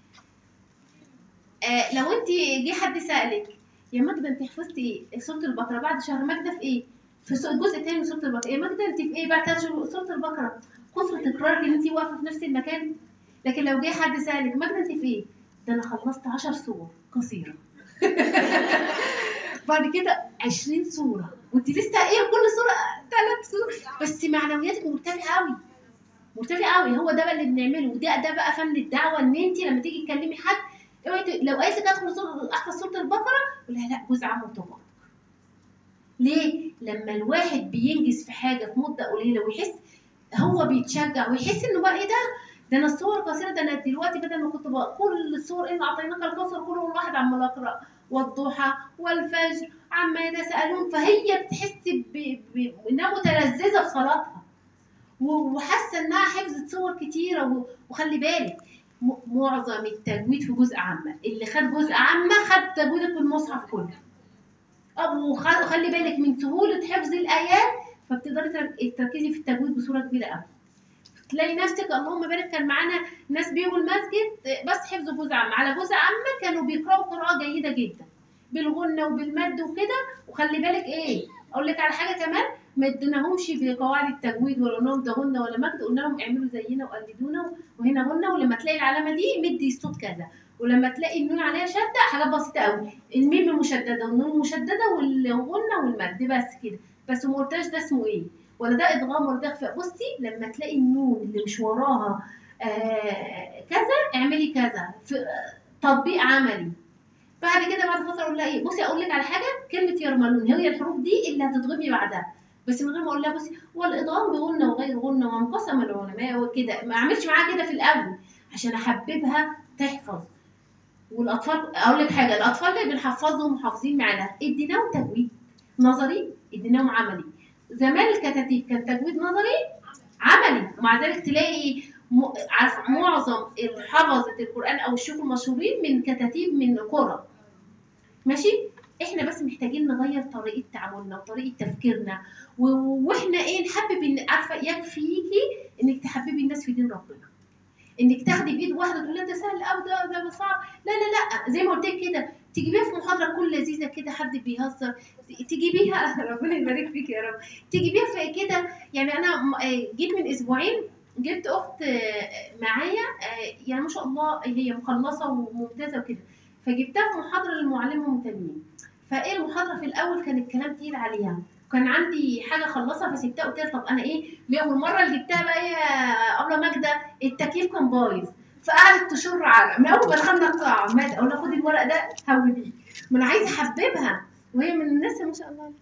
آه لو انت جه حد سالك يا ماجده انت حفظتي ايه سوره البقره بعد شهر ماجده في ايه في سو- الجزء الثاني من سوره البقره يا ماجده انت في ايه بعد ثلاث شهور سوره البقره كثر تكرارك ان انت واقفه في نفس المكان لكن لو جه حد سالك ماجده انت في ايه ده انا خلصت 10 سور قصيره بعد كده 20 صورة وانت لسه ايه كل صورة ثلاث صور بس معنوياتك مرتفعة قوي مرتفعة قوي هو ده بقى اللي بنعمله وده ده بقى فن الدعوة ان انت لما تيجي تكلمي حد اوعي ت- لو قالت لك ادخل سورة احفظ سورة البقرة قول لها لا جزء عام وطبق ليه؟ لما الواحد بينجز في حاجة في مدة قليلة ويحس هو بيتشجع ويحس انه بقى ايه ده ده انا الصور قصيره ده انا دلوقتي بدل ما كنت بقى كل الصور ان اعطيناك الكوثر كل واحد عمال اقرا والضحى والفجر عما يتساءلون فهي بتحس ب- ب- انها متلذذه في صلاتها و- وحاسه انها حفظت صور كتيره و- وخلي بالك م- معظم التجويد في جزء عامه اللي خد جزء عامه خد تجويدك في المصحف كله أه، وخ- وخلي بالك من سهوله حفظ الايات فبتقدري تر- تركزي في التجويد بصوره كبيره قوي تلاقي نفسك اللهم بارك كان معانا ناس بيجوا المسجد بس حفظوا جزء عام على جزء عامة كانوا بيقرأوا قراءة جيدة جدا بالغنة وبالمد وكده وخلي بالك ايه اقول لك على حاجة كمان ما اديناهمش بقواعد التجويد ولا قلنا لهم ده غنة ولا مجد قلنا لهم اعملوا زينا وقلدونا وهنا غنة ولما تلاقي العلامة دي مدي الصوت كذا ولما تلاقي النون عليها شدة حاجات بسيطة قوي الميم مشددة والنون مشددة والغنة والمد بس كده بس ما قلتهاش ده اسمه ايه ولا ده ادغام ولا ده اخفاء بصي لما تلاقي النون اللي مش وراها آه كذا اعملي كذا في آه، تطبيق عملي بعد كده بعد فتره اقول لها ايه بصي اقول لك على حاجه كلمه يرملون هي الحروف دي اللي هتضغمي بعدها بس من غير ما اقول لها بصي والادغام بغنه وغير غنه وانقسم العلماء وكده ما اعملش معاها كده في الاول عشان احببها تحفظ والاطفال اقول لك حاجه الاطفال اللي بنحفظهم محافظين معانا اديناهم تجويد نظري اديناهم عملي زمان الكتاتيب كان تجويد نظري عملي ومع ذلك تلاقي م... عارف معظم حفظة القرآن أو الشيوخ المشهورين من كتاتيب من قرى ماشي احنا بس محتاجين نغير طريقة تعاملنا وطريقة تفكيرنا و... واحنا ايه نحبب ان عارفة يكفيكي انك تحببي الناس في دين ربنا انك تاخدي بايد واحده تقول لها ده سهل قوي ده ده صعب لا لا لا زي ما قلت لك كده تجيبيها في محاضره تكون لذيذه كده حد بيهزر تجيبيها ربنا يبارك فيك يا رب تجيبيها في كده يعني انا م- آه، جيت من اسبوعين جبت اخت آه، معايا آه، يعني ما شاء الله هي مخلصه وممتازه وكده فجبتها في محاضره للمعلمه متممين فايه المحاضره في الاول كان الكلام تقيل عليها كان عندي حاجه اخلصها فسبتها قلت لها طب انا ايه ليه والمره اللي جبتها بقى ايه يا ابله ماجده التكييف كان بايظ فقعدت تشر على من اول ما دخلنا القاعه مات اقول لها خدي الورق ده هوديه ما انا عايزه احببها وهي من الناس ما شاء الله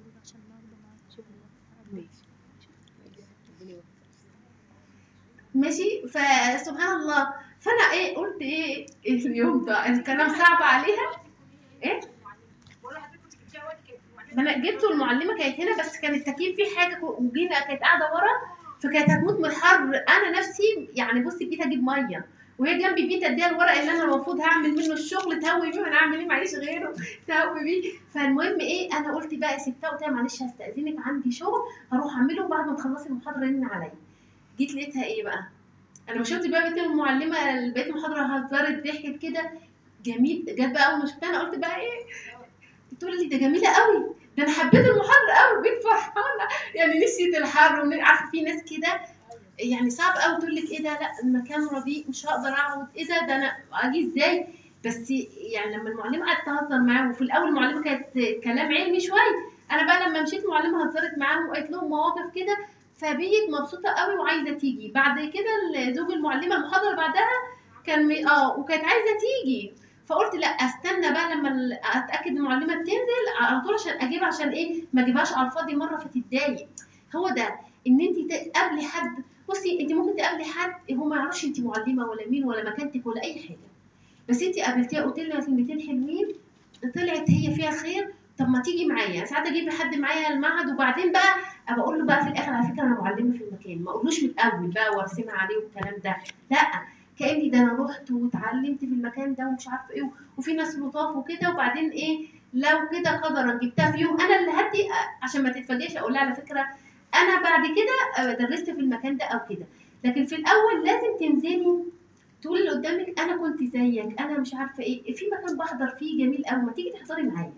ماشي ماشي فسبحان الله فانا ايه قلت ايه اليوم ده الكلام صعب عليها ايه بقول لحضرتك كنت جبتيها وقت كانت ما انا جبته المعلمه كانت هنا بس كان التكييف فيه حاجه وجينا كانت قاعده ورا فكانت هتموت من الحر انا نفسي يعني بصي جيت اجيب ميه وهي جنبي بيت اديها الورق اللي انا المفروض هعمل منه الشغل تهوي بيه انا اعمل ايه معيش غيره تهوي بيه فالمهم ايه انا قلت بقى سبتها قلت لها معلش هستاذنك عندي شغل هروح اعمله بعد ما تخلصي المحاضره رن عليا جيت لقيتها ايه بقى انا ما شفت بقى بقيت المعلمه بقيت المحاضره هزرت ضحكت كده جميل جت بقى اول ما شفتها انا قلت بقى ايه تقول لي ده جميله قوي ده انا حبيت المحاضره قوي بقيت فرحانه يعني نسيت الحر ون- عارفه في ناس كده يعني صعب قوي تقول لك ايه ده لا المكان رديء مش هقدر اقعد ايه ده ده انا اجي ازاي بس يعني لما المعلمه قعدت تهزر معاهم وفي الاول المعلمه كانت كلام علمي شويه انا بقى لما مشيت المعلمه هزرت معاهم وقالت لهم مواقف كده فبقيت مبسوطه قوي وعايزه تيجي بعد كده زوج المعلمه المحاضره اللي بعدها كان مي- اه وكانت عايزه تيجي فقلت لا استنى بقى لما ال- اتاكد المعلمه تنزل على طول عشان اجيبها عشان ايه ما اجيبهاش على الفاضي مره فتتضايق هو ده ان انت تقابلي حد بصي انت ممكن تقابلي حد هو ما يعرفش انت معلمه ولا مين ولا مكانتك ولا اي حاجه بس انت قابلتيها قلت لها كلمتين حلوين طلعت هي فيها خير طب ما تيجي معايا ساعات اجيب حد معايا المعهد وبعدين بقى ابقى اقول له بقى في الاخر على فكره انا معلمه في المكان ما اقولوش من الاول بقى وارسمها عليه والكلام ده لا كاني ده انا رحت واتعلمت في المكان ده ومش عارفه ايه وفي ناس لطاف وكده وبعدين ايه لو كده قدرا جبتها في يوم انا اللي هدي عشان ما تتفاجئش اقول لها على فكره انا بعد كده آه، درست في المكان ده او كده لكن في الاول لازم تنزلي تقولي اللي قدامك انا كنت زيك انا مش عارفه ايه في مكان بحضر فيه جميل قوي ما تيجي تحضري معايا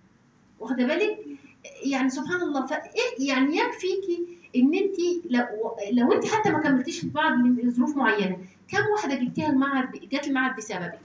واخده بالك يعني سبحان الله فإيه يعني يكفيكي ان انت لو لو انت حتى ما كملتيش في بعض ظروف معينه كم واحده جبتيها المعهد جت المعهد بسببك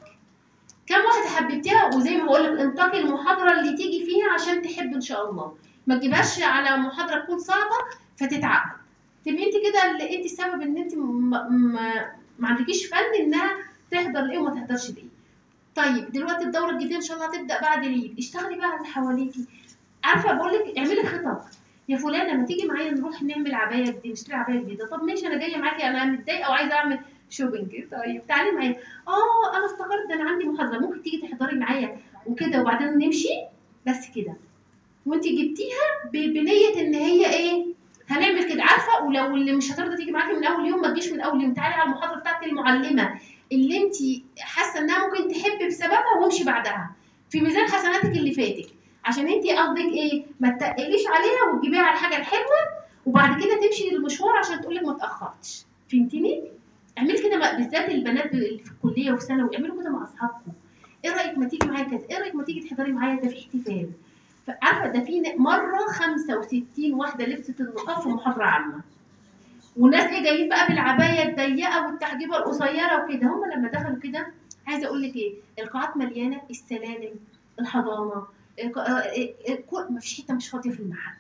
كم واحده حببتيها وزي ما بقول لك انتقي المحاضره اللي تيجي فيها عشان تحب ان شاء الله ما تجيبهاش على محاضره تكون صعبه فتتعقد تبقي انت كده اللي انت السبب ان انت ما, ما, ما عندكيش فن انها تحضر لايه وما تحضرش لايه طيب دلوقتي الدوره الجديده ان شاء الله هتبدا بعد العيد اشتغلي بقى على اللي حواليكي عارفه بقول لك اعملي خطط يا فلانه ما تيجي معايا نروح نعمل عبايه جديده نشتري عبايه جديده طب ماشي انا جايه معاكي انا متضايقه وعايزه اعمل شوبينج طيب تعالي معايا اه انا افتكرت ده انا عندي محاضره ممكن تيجي تحضري معايا وكده وبعدين نمشي بس كده وانت جبتيها ب- بنيه ان هي ايه هنعمل كده عارفه ولو اللي مش هترضى تيجي معاكي من اول يوم ما تجيش من اول يوم تعالي على المحاضره بتاعت المعلمه اللي انت حاسه انها ممكن تحبي بسببها وامشي بعدها في ميزان حسناتك اللي فاتك عشان انت قصدك ايه ما تقليش عليها وتجيبيها على الحاجه الحلوه وبعد كده تمشي المشوار عشان تقول لك ما اتاخرتش فهمتني اعملي كده مع- بالذات البنات اللي في الكليه وفي ثانوي اعملوا كده مع اصحابكم ايه رايك ما تيجي معايا كذا ايه رايك ما تيجي تحضري معايا ده في احتفال عارفه ده في ن- مره 65 واحده لبست النقاب في محاضره عامه وناس ايه جايين بقى بالعبايه الضيقه والتحجيبه القصيره وكده هم لما دخلوا كده عايزه اقول لك ايه القاعات مليانه السلالم الحضانه الق- آه، آه، آه، كل- مفيش حته مش فاضيه في المعهد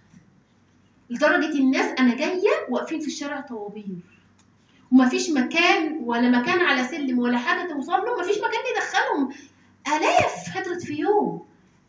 لدرجه الناس انا جايه واقفين في الشارع طوابير ومفيش مكان ولا مكان على سلم ولا حاجه توصل له مفيش مكان يدخلهم الاف حضرت في يوم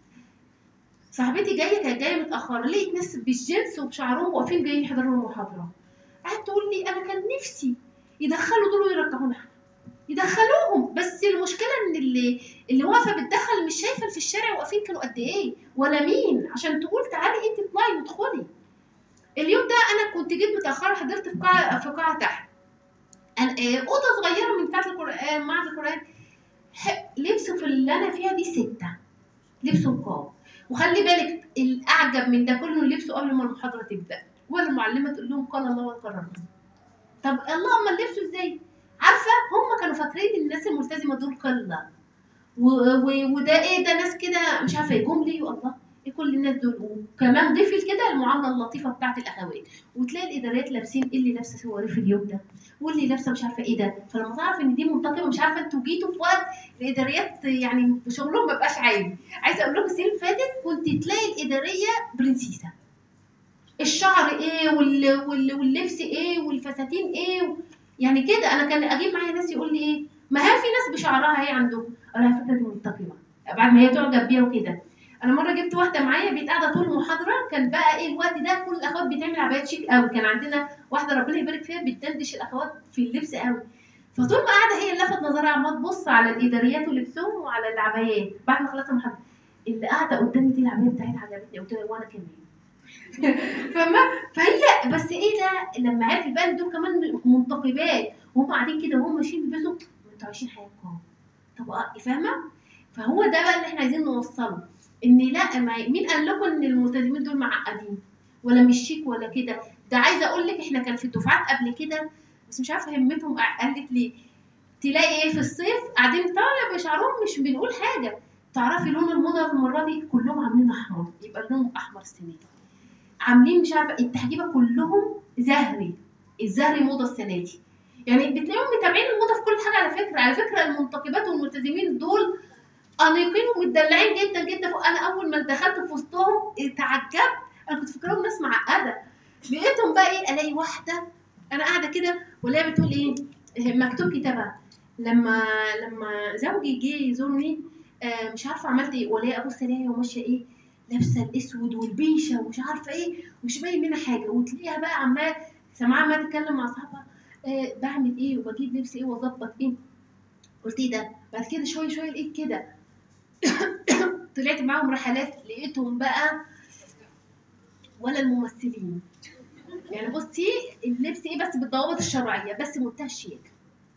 صاحبتي جايه كانت جايه متاخره لقيت ناس بالجنس وبشعرهم واقفين جايين يحضروا المحاضره قعدت تقول لي انا كان نفسي يدخلوا دول ويرجعونا احنا يدخلوهم بس المشكله ان اللي اللي واقفه بتدخل مش شايفه اللي في الشارع واقفين كانوا قد ايه ولا مين عشان تقول تعالي انت اطلعي وادخلي اليوم ده انا كنت جيت متاخره حضرت في قاعه في قاعه تحت أنا- آه، اوضه صغيره من بتاعه القران معهد القران ح- لبسوا في اللي انا فيها دي سته لبسوا نقاب وخلي بالك الاعجب من ده كله لبسوا قبل ما المحاضره تبدا ولا المعلمه تقول لهم قال الله وقال الرسول طب الله امال لبسوا ازاي عارفه هم كانوا فاكرين ان الناس الملتزمه دول قله و... و... وده ايه ده ناس كده مش عارفه يجوم ليه الله ايه كل الناس دول وكمان ضيفي كده المعامله اللطيفه بتاعت الاخوات وتلاقي الاداريات لابسين ايه اللي لابسه سواري في اليوم ده واللي لابسه مش عارفه ايه ده فلما تعرف ان دي منتقمه مش عارفه انتوا جيتوا في وقت الاداريات يعني شغلهم ما بقاش عادي عايزه اقول لكم السنين اللي فاتت كنت تلاقي الاداريه برنسيسه الشعر ايه وال... وال... واللبس ايه والفساتين ايه و... يعني كده انا كان اجيب معايا ناس يقول لي ايه ما هي في ناس بشعرها ايه عندهم انا على فكره دي منتقمه بعد ما هي تعجب بيها وكده انا مره جبت واحده معايا بقيت قاعده طول المحاضره كان بقى ايه الوقت ده كل الاخوات بتعمل عبايات شيك قوي كان عندنا واحده ربنا يبارك فيها بتدندش الاخوات في اللبس قوي فطول ما قاعده هي اللي لفت نظرها عماله تبص على الاداريات ولبسهم وعلى العبايات بعد ما خلصت المحاضره اللي قاعده قدامي دي العبايه بتاعتها عجبتني قلت لها وانا كمان فما فهي بس ايه ده لما عرفت بقى إن دول كمان منتقبات وهم قاعدين كده وهم ماشيين بيلبسوا انتوا عايشين حياتكم اهو. طب آه، فاهمه فهو ده بقى اللي احنا عايزين نوصله ان لا ما مين قال لكم ان الملتزمين دول معقدين ولا مش شيك ولا كده ده عايزه اقول لك احنا كان في الدفعات قبل كده بس مش عارفه همتهم قالت ليه تلاقي ايه في الصيف قاعدين طالع بشعرهم مش بنقول حاجه تعرفي لون الموضه المره دي كلهم عاملين احمر يبقى لونهم احمر السنه دي عاملين مش عارفه التحجيبه كلهم زهري الزهري موضه السنه دي يعني بتلاقيهم متابعين الموضه في كل حاجه على فكره على فكره المنتقبات والملتزمين دول انيقين ومتدلعين جدا جدا انا اول ما دخلت في وسطهم اتعجبت انا كنت فاكراهم ناس معقده لقيتهم بقى ايه الاقي واحده انا قاعده كده ولا بتقول ايه مكتوب كتابها لما لما زوجي جه يزورني آه مش عارفه عملت ايه ولا ابص الاقيها وماشيه ايه لابسه الاسود والبيشه ومش عارفه ايه ومش باين منها حاجه وتلاقيها بقى عماله سامعاها عماله تتكلم مع صاحبها آه بعمل ايه وبجيب لبس ايه واظبط ايه قلت ايه ده بعد كده شويه شويه لقيت كده طلعت معاهم رحلات لقيتهم بقى ولا الممثلين يعني بصي اللبس ايه بس بالضوابط الشرعيه بس منتهى الشياكه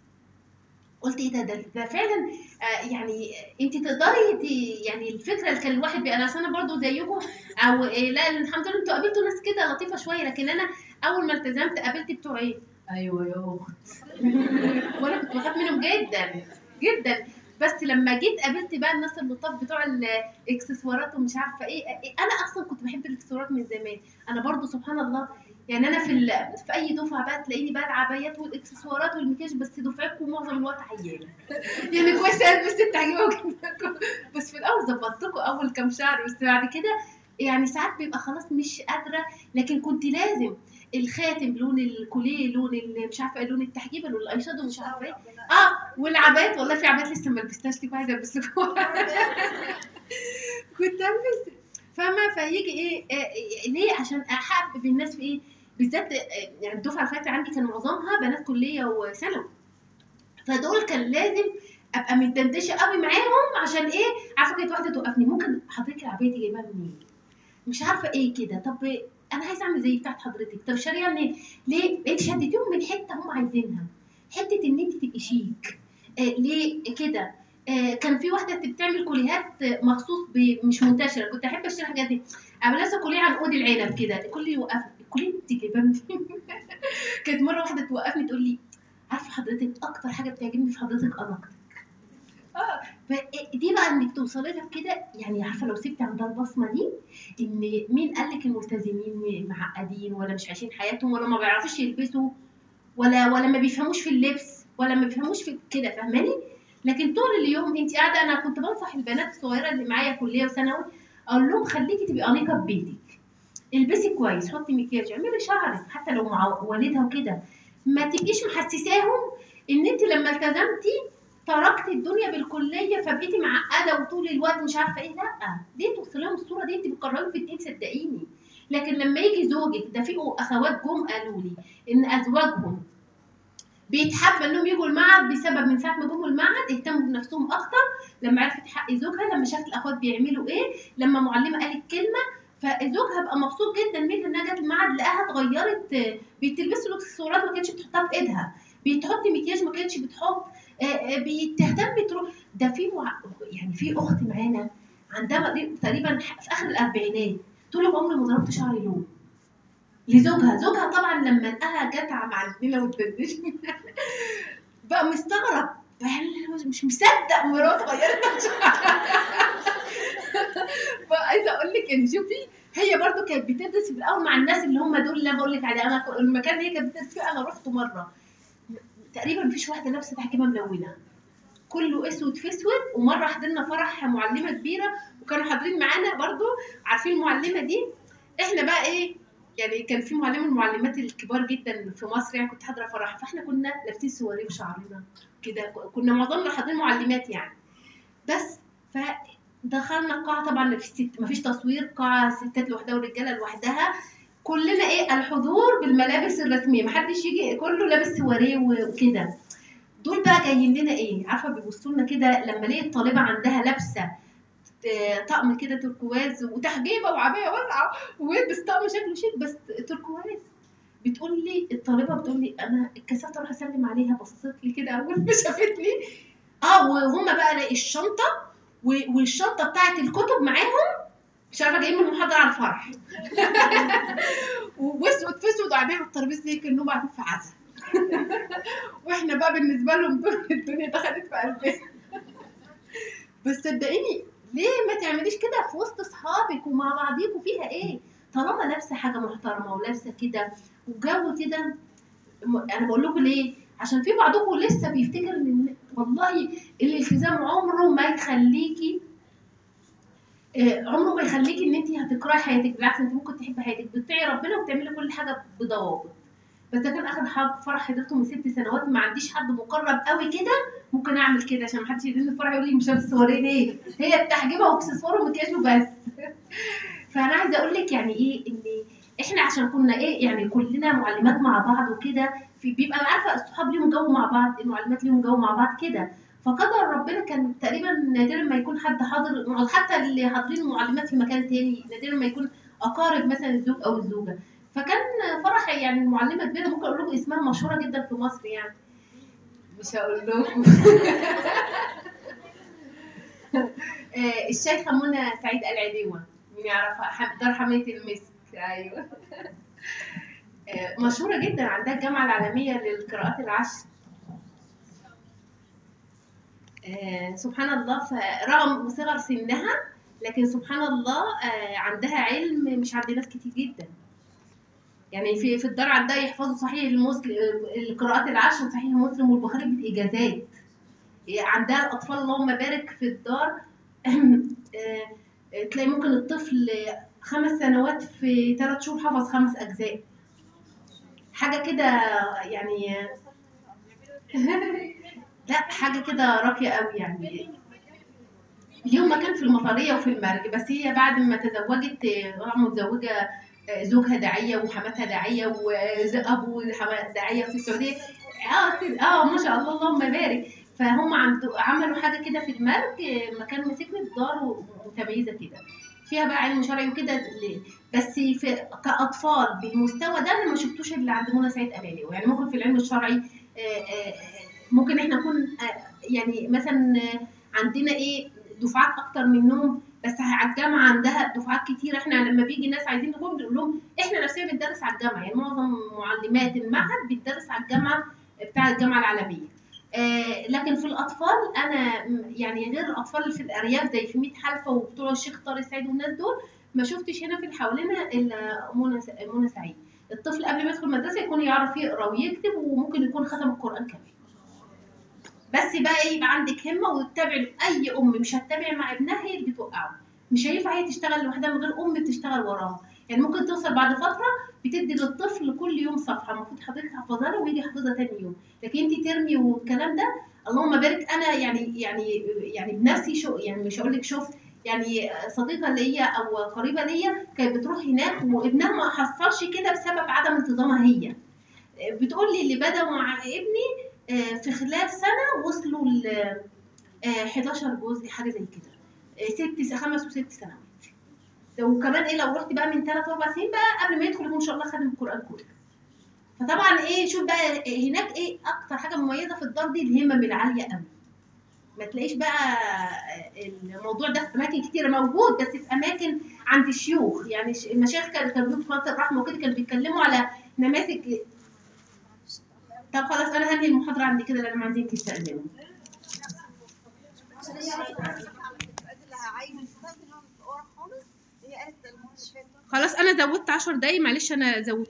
قلت ايه ده ده, ده فعلا آه يعني انت تقدري ت- يعني الفكره اللي كان الواحد بي انا أصل انا برضو زيكم او إيه لا الحمد لله انتوا قابلتوا ناس كده لطيفه شويه لكن انا اول ما التزمت قابلت بتوع ايه ايوه يا اخت وانا كنت بخاف منهم جدا جدا بس لما جيت قابلت بقى الناس اللطاف بتوع الاكسسوارات ومش عارفه ايه إيه، انا اصلا كنت بحب الاكسسوارات من زمان انا برضو سبحان الله يعني انا في ال... في اي دفعه بقى تلاقيني بقى العبايات والاكسسوارات والمكياج بس دفعتكم معظم الوقت عيانه يعني كويس أنا لبست التعجيبه وكده. بس في الاول ظبطتكم اول كام شهر بس بعد كده يعني ساعات بيبقى خلاص مش قادره لكن كنت لازم الخاتم لون الكوليه لون ال- مش عارفه إيه، لون التحجيبه لون الاي شادو مش عارفه ايه اه والعبايات والله في عبايات لسه ما لبستهاش لك عايزه البس لكم كنت البس فاهمه فيجي ايه آه آه، ليه عشان احبب الناس في ايه بالذات آه، يعني الدفعه اللي فاتت عندي كان معظمها بنات كليه وثانوي فدول كان لازم ابقى متدندشه قوي معاهم عشان ايه عارفه كانت واحده توقفني ممكن حضرتك العبايه دي جايباها منين مش عارفه ايه كده طب انا عايزه اعمل زي بتاعت حضرتك طب شاريه منين ليه انت شدتيهم من حته هم عايزينها حته ان انت تبقي شيك آه ليه كده آه كان في واحده بتعمل كوليهات مخصوص ب- مش منتشره كنت احب اشتري الحاجات دي اعمل لها كوليه عن عود العنب كده الكل يوقفني الكوليه انت جايباه منين كانت مره واحده توقفني تقول لي عارفه حضرتك اكتر حاجه بتعجبني في حضرتك اناقتك اه فدي بقى انك توصلي لها كده يعني عارفه لو سبتي عندها البصمه دي ان مين قال لك الملتزمين معقدين ولا مش عايشين حياتهم ولا ما بيعرفوش يلبسوا ولا ولا ما بيفهموش في اللبس ولا ما بيفهموش في كده فاهماني لكن طول اليوم انت قاعده انا كنت بنصح البنات الصغيره اللي معايا كليه وثانوي اقول لهم خليكي تبقي انيقه في بيتك البسي كويس حطي مكياج اعملي شعرك حتى لو مع والدها وكده ما تبقيش محسساهم ان انت لما التزمتي تركتي الدنيا بالكليه فبقيتي معقده وطول الوقت مش عارفه ايه لا ليه توصلي لهم الصوره دي انت بتكرهيهم في الدين صدقيني لكن لما يجي زوجك ده في اخوات جم قالوا لي ان ازواجهم بيتحب انهم يجوا المعهد بسبب من ساعه ما جم المعهد اهتموا بنفسهم اكتر لما عرفت حق زوجها لما شافت الاخوات بيعملوا ايه لما معلمه قالت كلمه فزوجها بقى مبسوط جدا منها انها جت المعهد لقاها اتغيرت آه، بتلبس له اكسسوارات ما كانتش بتحطها في ايدها بتحط مكياج ما كانتش بتحط آه، آه، بتهتم تروح ده في مع... يعني في اخت معانا عندها تقريبا في اخر الاربعينات تقول لك عمري ما ضربت شعري لون لزوجها زوجها طبعا لما لقاها جدعه مع النيله والدردش بقى مستغرب بقى مش مصدق مراته غيرت بقى عايزه اقول لك ان شوفي هي برضو كانت بتدرس في الاول مع الناس اللي هم دول اللي أنا بقول لك عليه انا ك- المكان اللي هي كانت بتدرس فيه انا رحته مره تقريبا مفيش واحده لابسه تحكيمه ملونه كله اسود في اسود ومره حضرنا فرح معلمه كبيره وكانوا حاضرين معانا برضو عارفين المعلمه دي احنا بقى ايه يعني كان في معلمه من المعلمات الكبار جدا في مصر يعني كنت حاضره فرح فاحنا كنا لابسين سواري وشعرنا كده كنا معظمنا حاضرين معلمات يعني بس ف دخلنا القاعه طبعا مفيش ست مفيش تصوير قاعه ستات لوحدها ورجاله لوحدها كلنا ايه الحضور بالملابس الرسميه محدش يجي كله لابس سواريه وكده دول بقى جايين لنا ايه عارفه بيبصوا لنا كده لما لقيت الطالبه عندها لابسه آه، طقم كده تركواز وتحجيبه وعبايه واسعه ويلبس طقم شكله شيك بس تركواز بتقول لي الطالبه بتقول لي انا اتكسفت اروح اسلم عليها بصت لي كده اول ما شافتني اه وهم بقى لاقي الشنطه و- والشنطه بتاعت الكتب معاهم مش عارفه جايين من المحاضره على الفرح واسود في اسود وقاعدين على الترابيزه زي كانهم قاعدين في عزا واحنا بقى بالنسبه لهم دول الدنيا دخلت في قلبنا بس صدقيني ليه ما تعمليش كده في وسط اصحابك ومع بعضيكوا فيها ايه طالما لابسه حاجه محترمه ولابسه كده وجو كده م- انا بقول لكم ليه عشان في بعضكم لسه بيفتكر ان والله الالتزام عمره ما يخليكي آه، عمره ما يخليكي ان انت هتكرهي حياتك بالعكس انت ممكن تحبي حياتك بتطيعي ربنا وبتعملي كل حاجه بضوابط بس ده كان اخر حاجه فرح حضرته من ست سنوات ما عنديش حد مقرب قوي كده ممكن اعمل كده عشان ما حدش يديني الفرح يقول لي مش لابس صورين ليه هي التحجيبه واكسسوار ومكياج وبس فانا عايزه اقول لك يعني ايه ان احنا عشان كنا ايه يعني كلنا معلمات مع بعض وكده في بيبقى عارفه الصحاب ليهم جو مع بعض المعلمات ليهم جو مع بعض كده فقدر ربنا كان تقريبا نادرا ما يكون حد حاضر حتى اللي حاضرين المعلمات في مكان تاني نادرا ما يكون اقارب مثلا الزوج او الزوجه فكان فرح يعني المعلمه كبيره ممكن اقول لكم اسمها مشهوره جدا في مصر يعني مش هقول لكم آه، الشيخه منى سعيد العليوه مين يعرفها ح- دار حمايه المسك ايوه آه، مشهوره جدا عندها الجامعه العالميه للقراءات العشر آه، سبحان الله فرغم صغر سنها لكن سبحان الله آه، عندها علم مش عند ناس كتير جدا يعني في في الدار عندها يحفظوا صحيح المسلم القراءات العشر وصحيح مسلم والبخاري باجازات عندها الاطفال اللهم بارك في الدار آه، تلاقي ممكن الطفل خمس سنوات في ثلاث شهور حفظ خمس اجزاء حاجه كده يعني لا حاجه كده راقيه قوي يعني ليهم مكان في المطريه وفي المرج بس هي بعد ما تزوجت آه، متزوجه آه، زوجها داعيه وحماتها داعيه وابو حما- داعيه في السعوديه اه كده- اه ما شاء الله اللهم بارك فهم عنده عملوا حاجه كده في المرج آه، مكان مسكنة دار متميزه كده فيها بقى علم شرعي وكده ل- بس في كاطفال بالمستوى ده انا ما شفتوش اللي عند منى سعيد امالي يعني ممكن في العلم الشرعي آه، آه، آه، ممكن احنا نكون آه، يعني مثلا آه، عندنا ايه دفعات اكتر منهم بس على الجامعه عندها دفعات كتير احنا لما بيجي ناس عايزين نقول بنقول لهم احنا نفسنا بندرس على الجامعه يعني معظم معلمات المعهد بتدرس على الجامعه بتاع الجامعه العالميه آه لكن في الاطفال انا م- يعني غير الاطفال اللي في الارياف زي في 100 حلفه وبتوع الشيخ طارق سعيد والناس دول ما شفتش هنا في اللي حوالينا الا منى س- منى سعيد الطفل قبل ما يدخل المدرسه يكون يعرف يقرا ويكتب وممكن يكون ختم القران كمان بس بقى ايه يبقى عندك همه وتتابعي اي ام مش هتتابع مع ابنها هي اللي بتوقعه مش هينفع هي تشتغل لوحدها من غير ام بتشتغل وراها يعني ممكن توصل بعد فتره بتدي للطفل كل يوم صفحه المفروض حضرتك تحفظها له ويجي يحفظها تاني يوم لكن انت ترمي والكلام ده اللهم بارك انا يعني يعني يعني بنفسي شو يعني مش هقول لك شفت يعني صديقه ليا او قريبه ليا كانت بتروح هناك وابنها ما حصلش كده بسبب عدم انتظامها هي بتقول لي اللي بدأوا مع ابني آه، في خلال سنة وصلوا ل آه، 11 جزء حاجة زي كده آه، ست خمس وست سنوات وكمان ايه لو رحت بقى من ثلاث اربع سنين بقى قبل ما يدخل يكون ان شاء الله خدم القرآن كله فطبعا ايه شوف بقى هناك ايه اكتر حاجة مميزة في الدار دي الهمم العالية قوي ما تلاقيش بقى الموضوع ده في اماكن كتيره موجود بس في اماكن عند الشيوخ يعني ش- المشايخ كانوا كانوا بيقولوا في قناه الرحمه وكده كانوا بيتكلموا على نماذج طب خلاص انا هنهي المحاضره عندي كده لان عايزين تستأذنوا عشان هي اصلا السؤال اللي عايزه تستخدم اللي هو ورا خالص هي قالت المره اللي فاتت خلاص انا زودت 10 دقايق معلش انا زودت